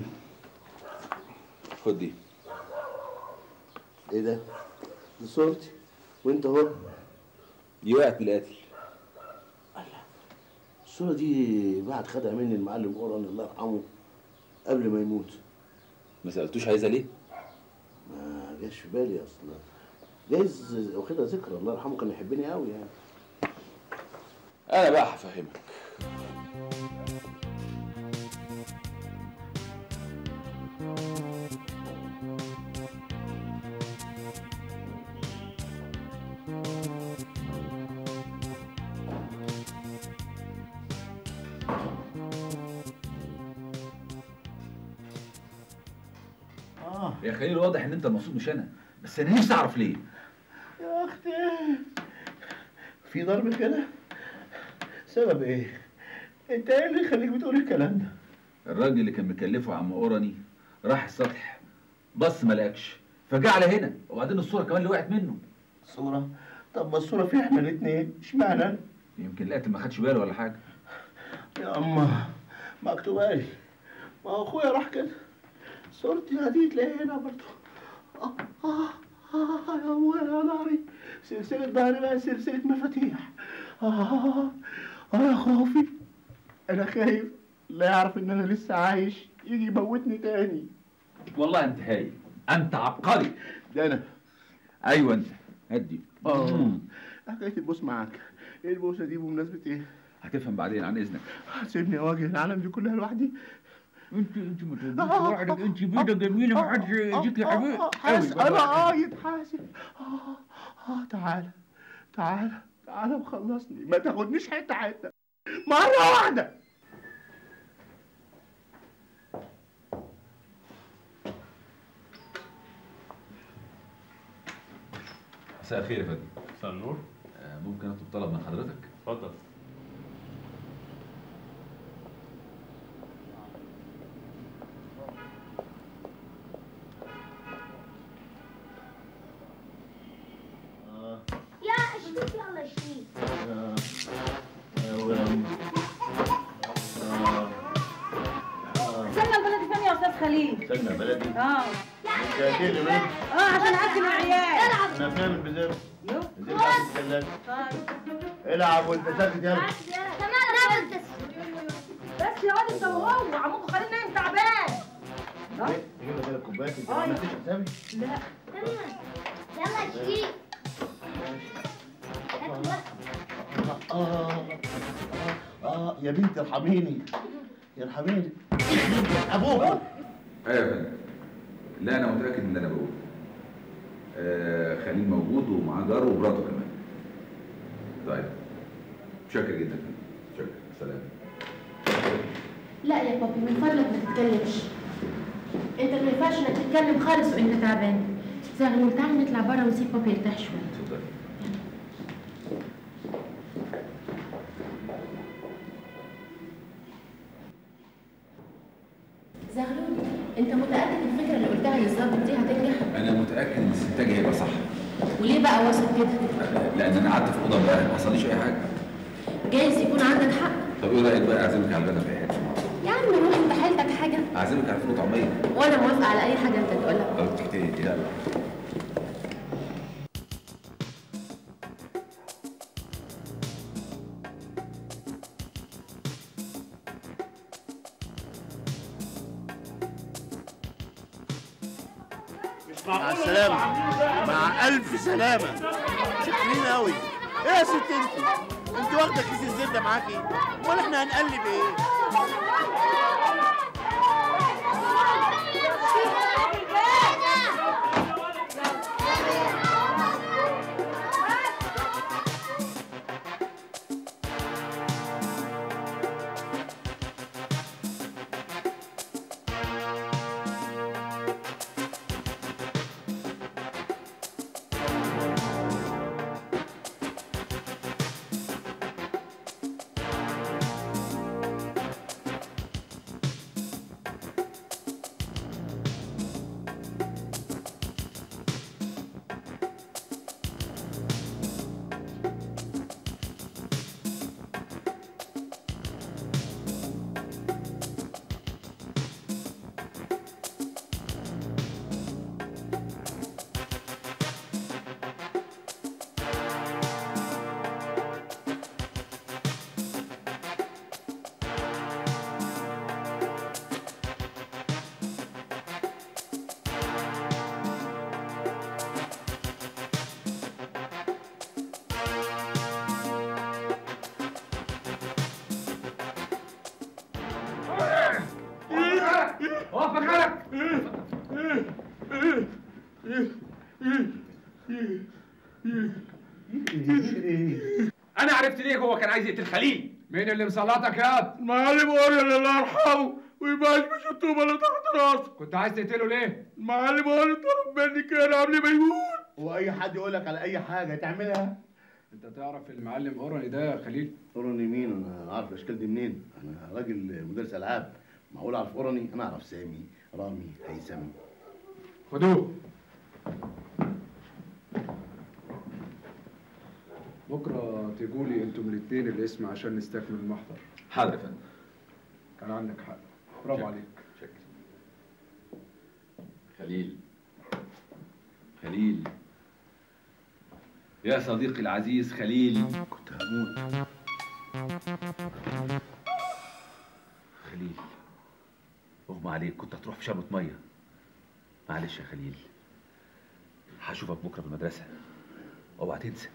خد دي ايه ده دي صورتي وانت اهو دي وقعت من القاتل الصوره دي بعد خدها مني المعلم اوران الله يرحمه قبل ما يموت ما سالتوش عايزها ليه؟ ما جاش في بالي اصلا جايز واخدها ذكرى الله يرحمه كان يحبني قوي يعني انا بقى هفهمك اه يا خليل واضح ان انت المقصود مش انا بس انا نفسي اعرف ليه يا اختي في ضرب كده سبب ايه انت ايه اللي يخليك بتقول الكلام ده الراجل اللي كان مكلفه عم اوراني راح السطح بص ما لقاكش فجاء على هنا وبعدين الصوره كمان اللي وقعت منه صوره طب ما الصوره فيها احنا الاثنين اشمعنى أنا؟ يمكن القاتل ما خدش باله ولا حاجه يا اما مكتوبه لي ما هو اخويا راح كده صورتي هدي تلاقيها هنا برضه آه آه آه يا ابويا يا ناري سلسلة ظهري بقى سلسلة مفاتيح آه آه يا خوفي أنا خايف لا يعرف إن أنا لسه عايش يجي يموتني تاني والله انت هايل انت عبقري ده أنا ايوه انت هدي آه حكاية البوس معاك إيه البوسة دي بمناسبة إيه؟ هتفهم بعدين عن اذنك سيبني أواجه العالم دي كلها لوحدي انت انت ما تقوليش لوحدك انت بيضه جميله ما حدش يديك لعبيه حاسب أنا قايد حاسب آه آه تعالى تعالى تعالى وخلصني ما تاخدنيش حتة حتة مرة واحدة مساء الخير يا فندم مساء النور آه، ممكن اطلب طلب من حضرتك اتفضل يا يلا شيل سجن البلدي فين يا استاذ خليل؟ سجن بلدي اه انت اكيد من اه عشان اكل العيال انا بنعمل بزر يو بزر في الثلاجه العب وانت ساكت يلا تمام انت بس يا واد انت وهو عمكم خليل نايم تعبان تجيب لك كوبايه انت آه. ما عملتش حسابي لا يلا شيل اه اه يا بنتي ارحميني ارحميني ابوك ايوه يا فندم لا انا متاكد من اللي انا بقوله آه خليل موجود ومعاه جاره ومراته كمان طيب شكرا جدا يا فندم شكرا سلام لا يا بابي من فضلك ما تتكلمش انت ما ينفعش انك تتكلم خالص وانت تعبان زغلول تعالى نطلع بره ونسيب بابي يرتاح شويه اتفضل زغلول انت متاكد الفكره اللي قلتها للظابط دي هتنجح انا متاكد ان الستاج هيبقى صح وليه بقى واثق كده لان انا قعدت في اوضه امبارح ما حصليش اي حاجه جايز يكون عندك حق طب ايه رايك بقى اعزمك على الغدا في اي حته يا عم روح انت حيلتك حاجه اعزمك على فول وطعميه وانا موافقه على اي حاجه انت تقولها طب تحتاج يلا مع السلامة مع ألف سلامة شكرين أوي إيه يا ست أنت؟ أنت واخدة كيس الزبدة معاكي؟ أمال إحنا هنقلب إيه؟ اقف مكانك انا عرفت ليه هو كان عايز يقتل خليل مين اللي مسلطك يا المعلم اوريل الله يرحمه ويبقاش مش الطوبه اللي تحت راسه كنت عايز تقتله ليه المعلم اوريل طلب مني كده قبل ما يموت واي حد يقول لك على اي حاجه تعملها انت تعرف المعلم اوراني ده يا خليل اوراني مين انا عارف الاشكال دي منين انا راجل مدرس العاب معقول اعرف اوراني انا اعرف سامي رامي هيثم خدوه بكره تجولي انتم الاثنين الاسم عشان نستكمل المحضر حاضر يا فندم كان عندك حق برافو عليك شكرا خليل خليل يا صديقي العزيز خليل كنت هموت خليل اغمى عليك كنت هتروح في شربة مية معلش يا خليل هشوفك بكرة في المدرسة اوعى تنسى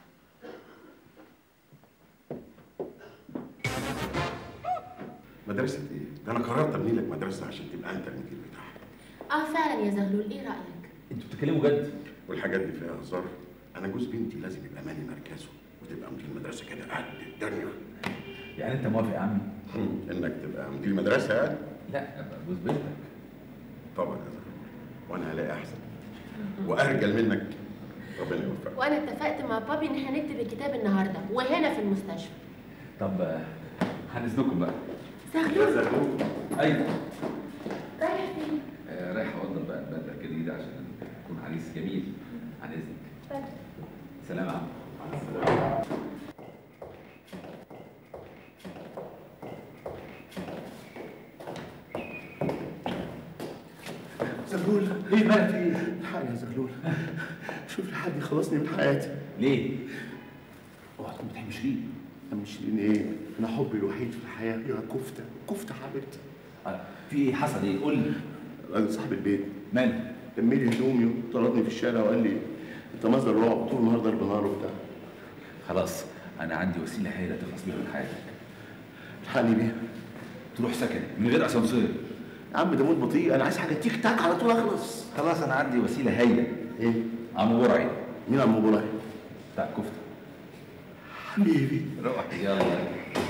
مدرسة ايه؟ ده انا قررت ابني لك مدرسة عشان تبقى انت المدير بتاعها اه فعلا يا زغلول ايه رايك انتوا بتتكلموا جد والحاجات دي فيها هزار انا جوز بنتي لازم يبقى مالي مركزه وتبقى مدير مدرسة كده قد الدنيا يعني انت موافق يا عمي؟ انك تبقى مدير مدرسة يعني؟ لا ابقى جوز بنتك طبعا يا زهر وانا هلاقي احسن وارجل منك ربنا يوفقك وانا اتفقت مع بابي ان احنا نكتب الكتاب النهارده وهنا في المستشفى طب آه، هنزلكم بقى زغلول ايوه رايح فين؟ آه، رايح اوضب بقى البدله الجديده عشان اكون عريس جميل عن اذنك سلام يا عم زغلول ايه مالك في ايه؟ الحقني يا زغلول شوف لحد يخلصني من حياتي ليه؟ اوعى تكون بتحب شيرين أنا مش شيرين ايه؟ انا حبي الوحيد في الحياه هي كفته كفته حبيبتي في ايه حصل ايه؟ قول لي راجل صاحب البيت ماله؟ لمي لي هدومي وطردني في الشارع وقال لي انت مصدر رعب طول النهار ضرب نار وبتاع خلاص انا عندي وسيله هايله تخلص بيها من حياتك الحقني بيها تروح سكن من غير اسانسير يا عم ده موت بطيء انا عايز حاجه تيك تاك على طول اخلص خلاص انا عندي وسيله هايله ايه؟ عم برعي مين عم برعي؟ بتاع كفته حبيبي روح يلا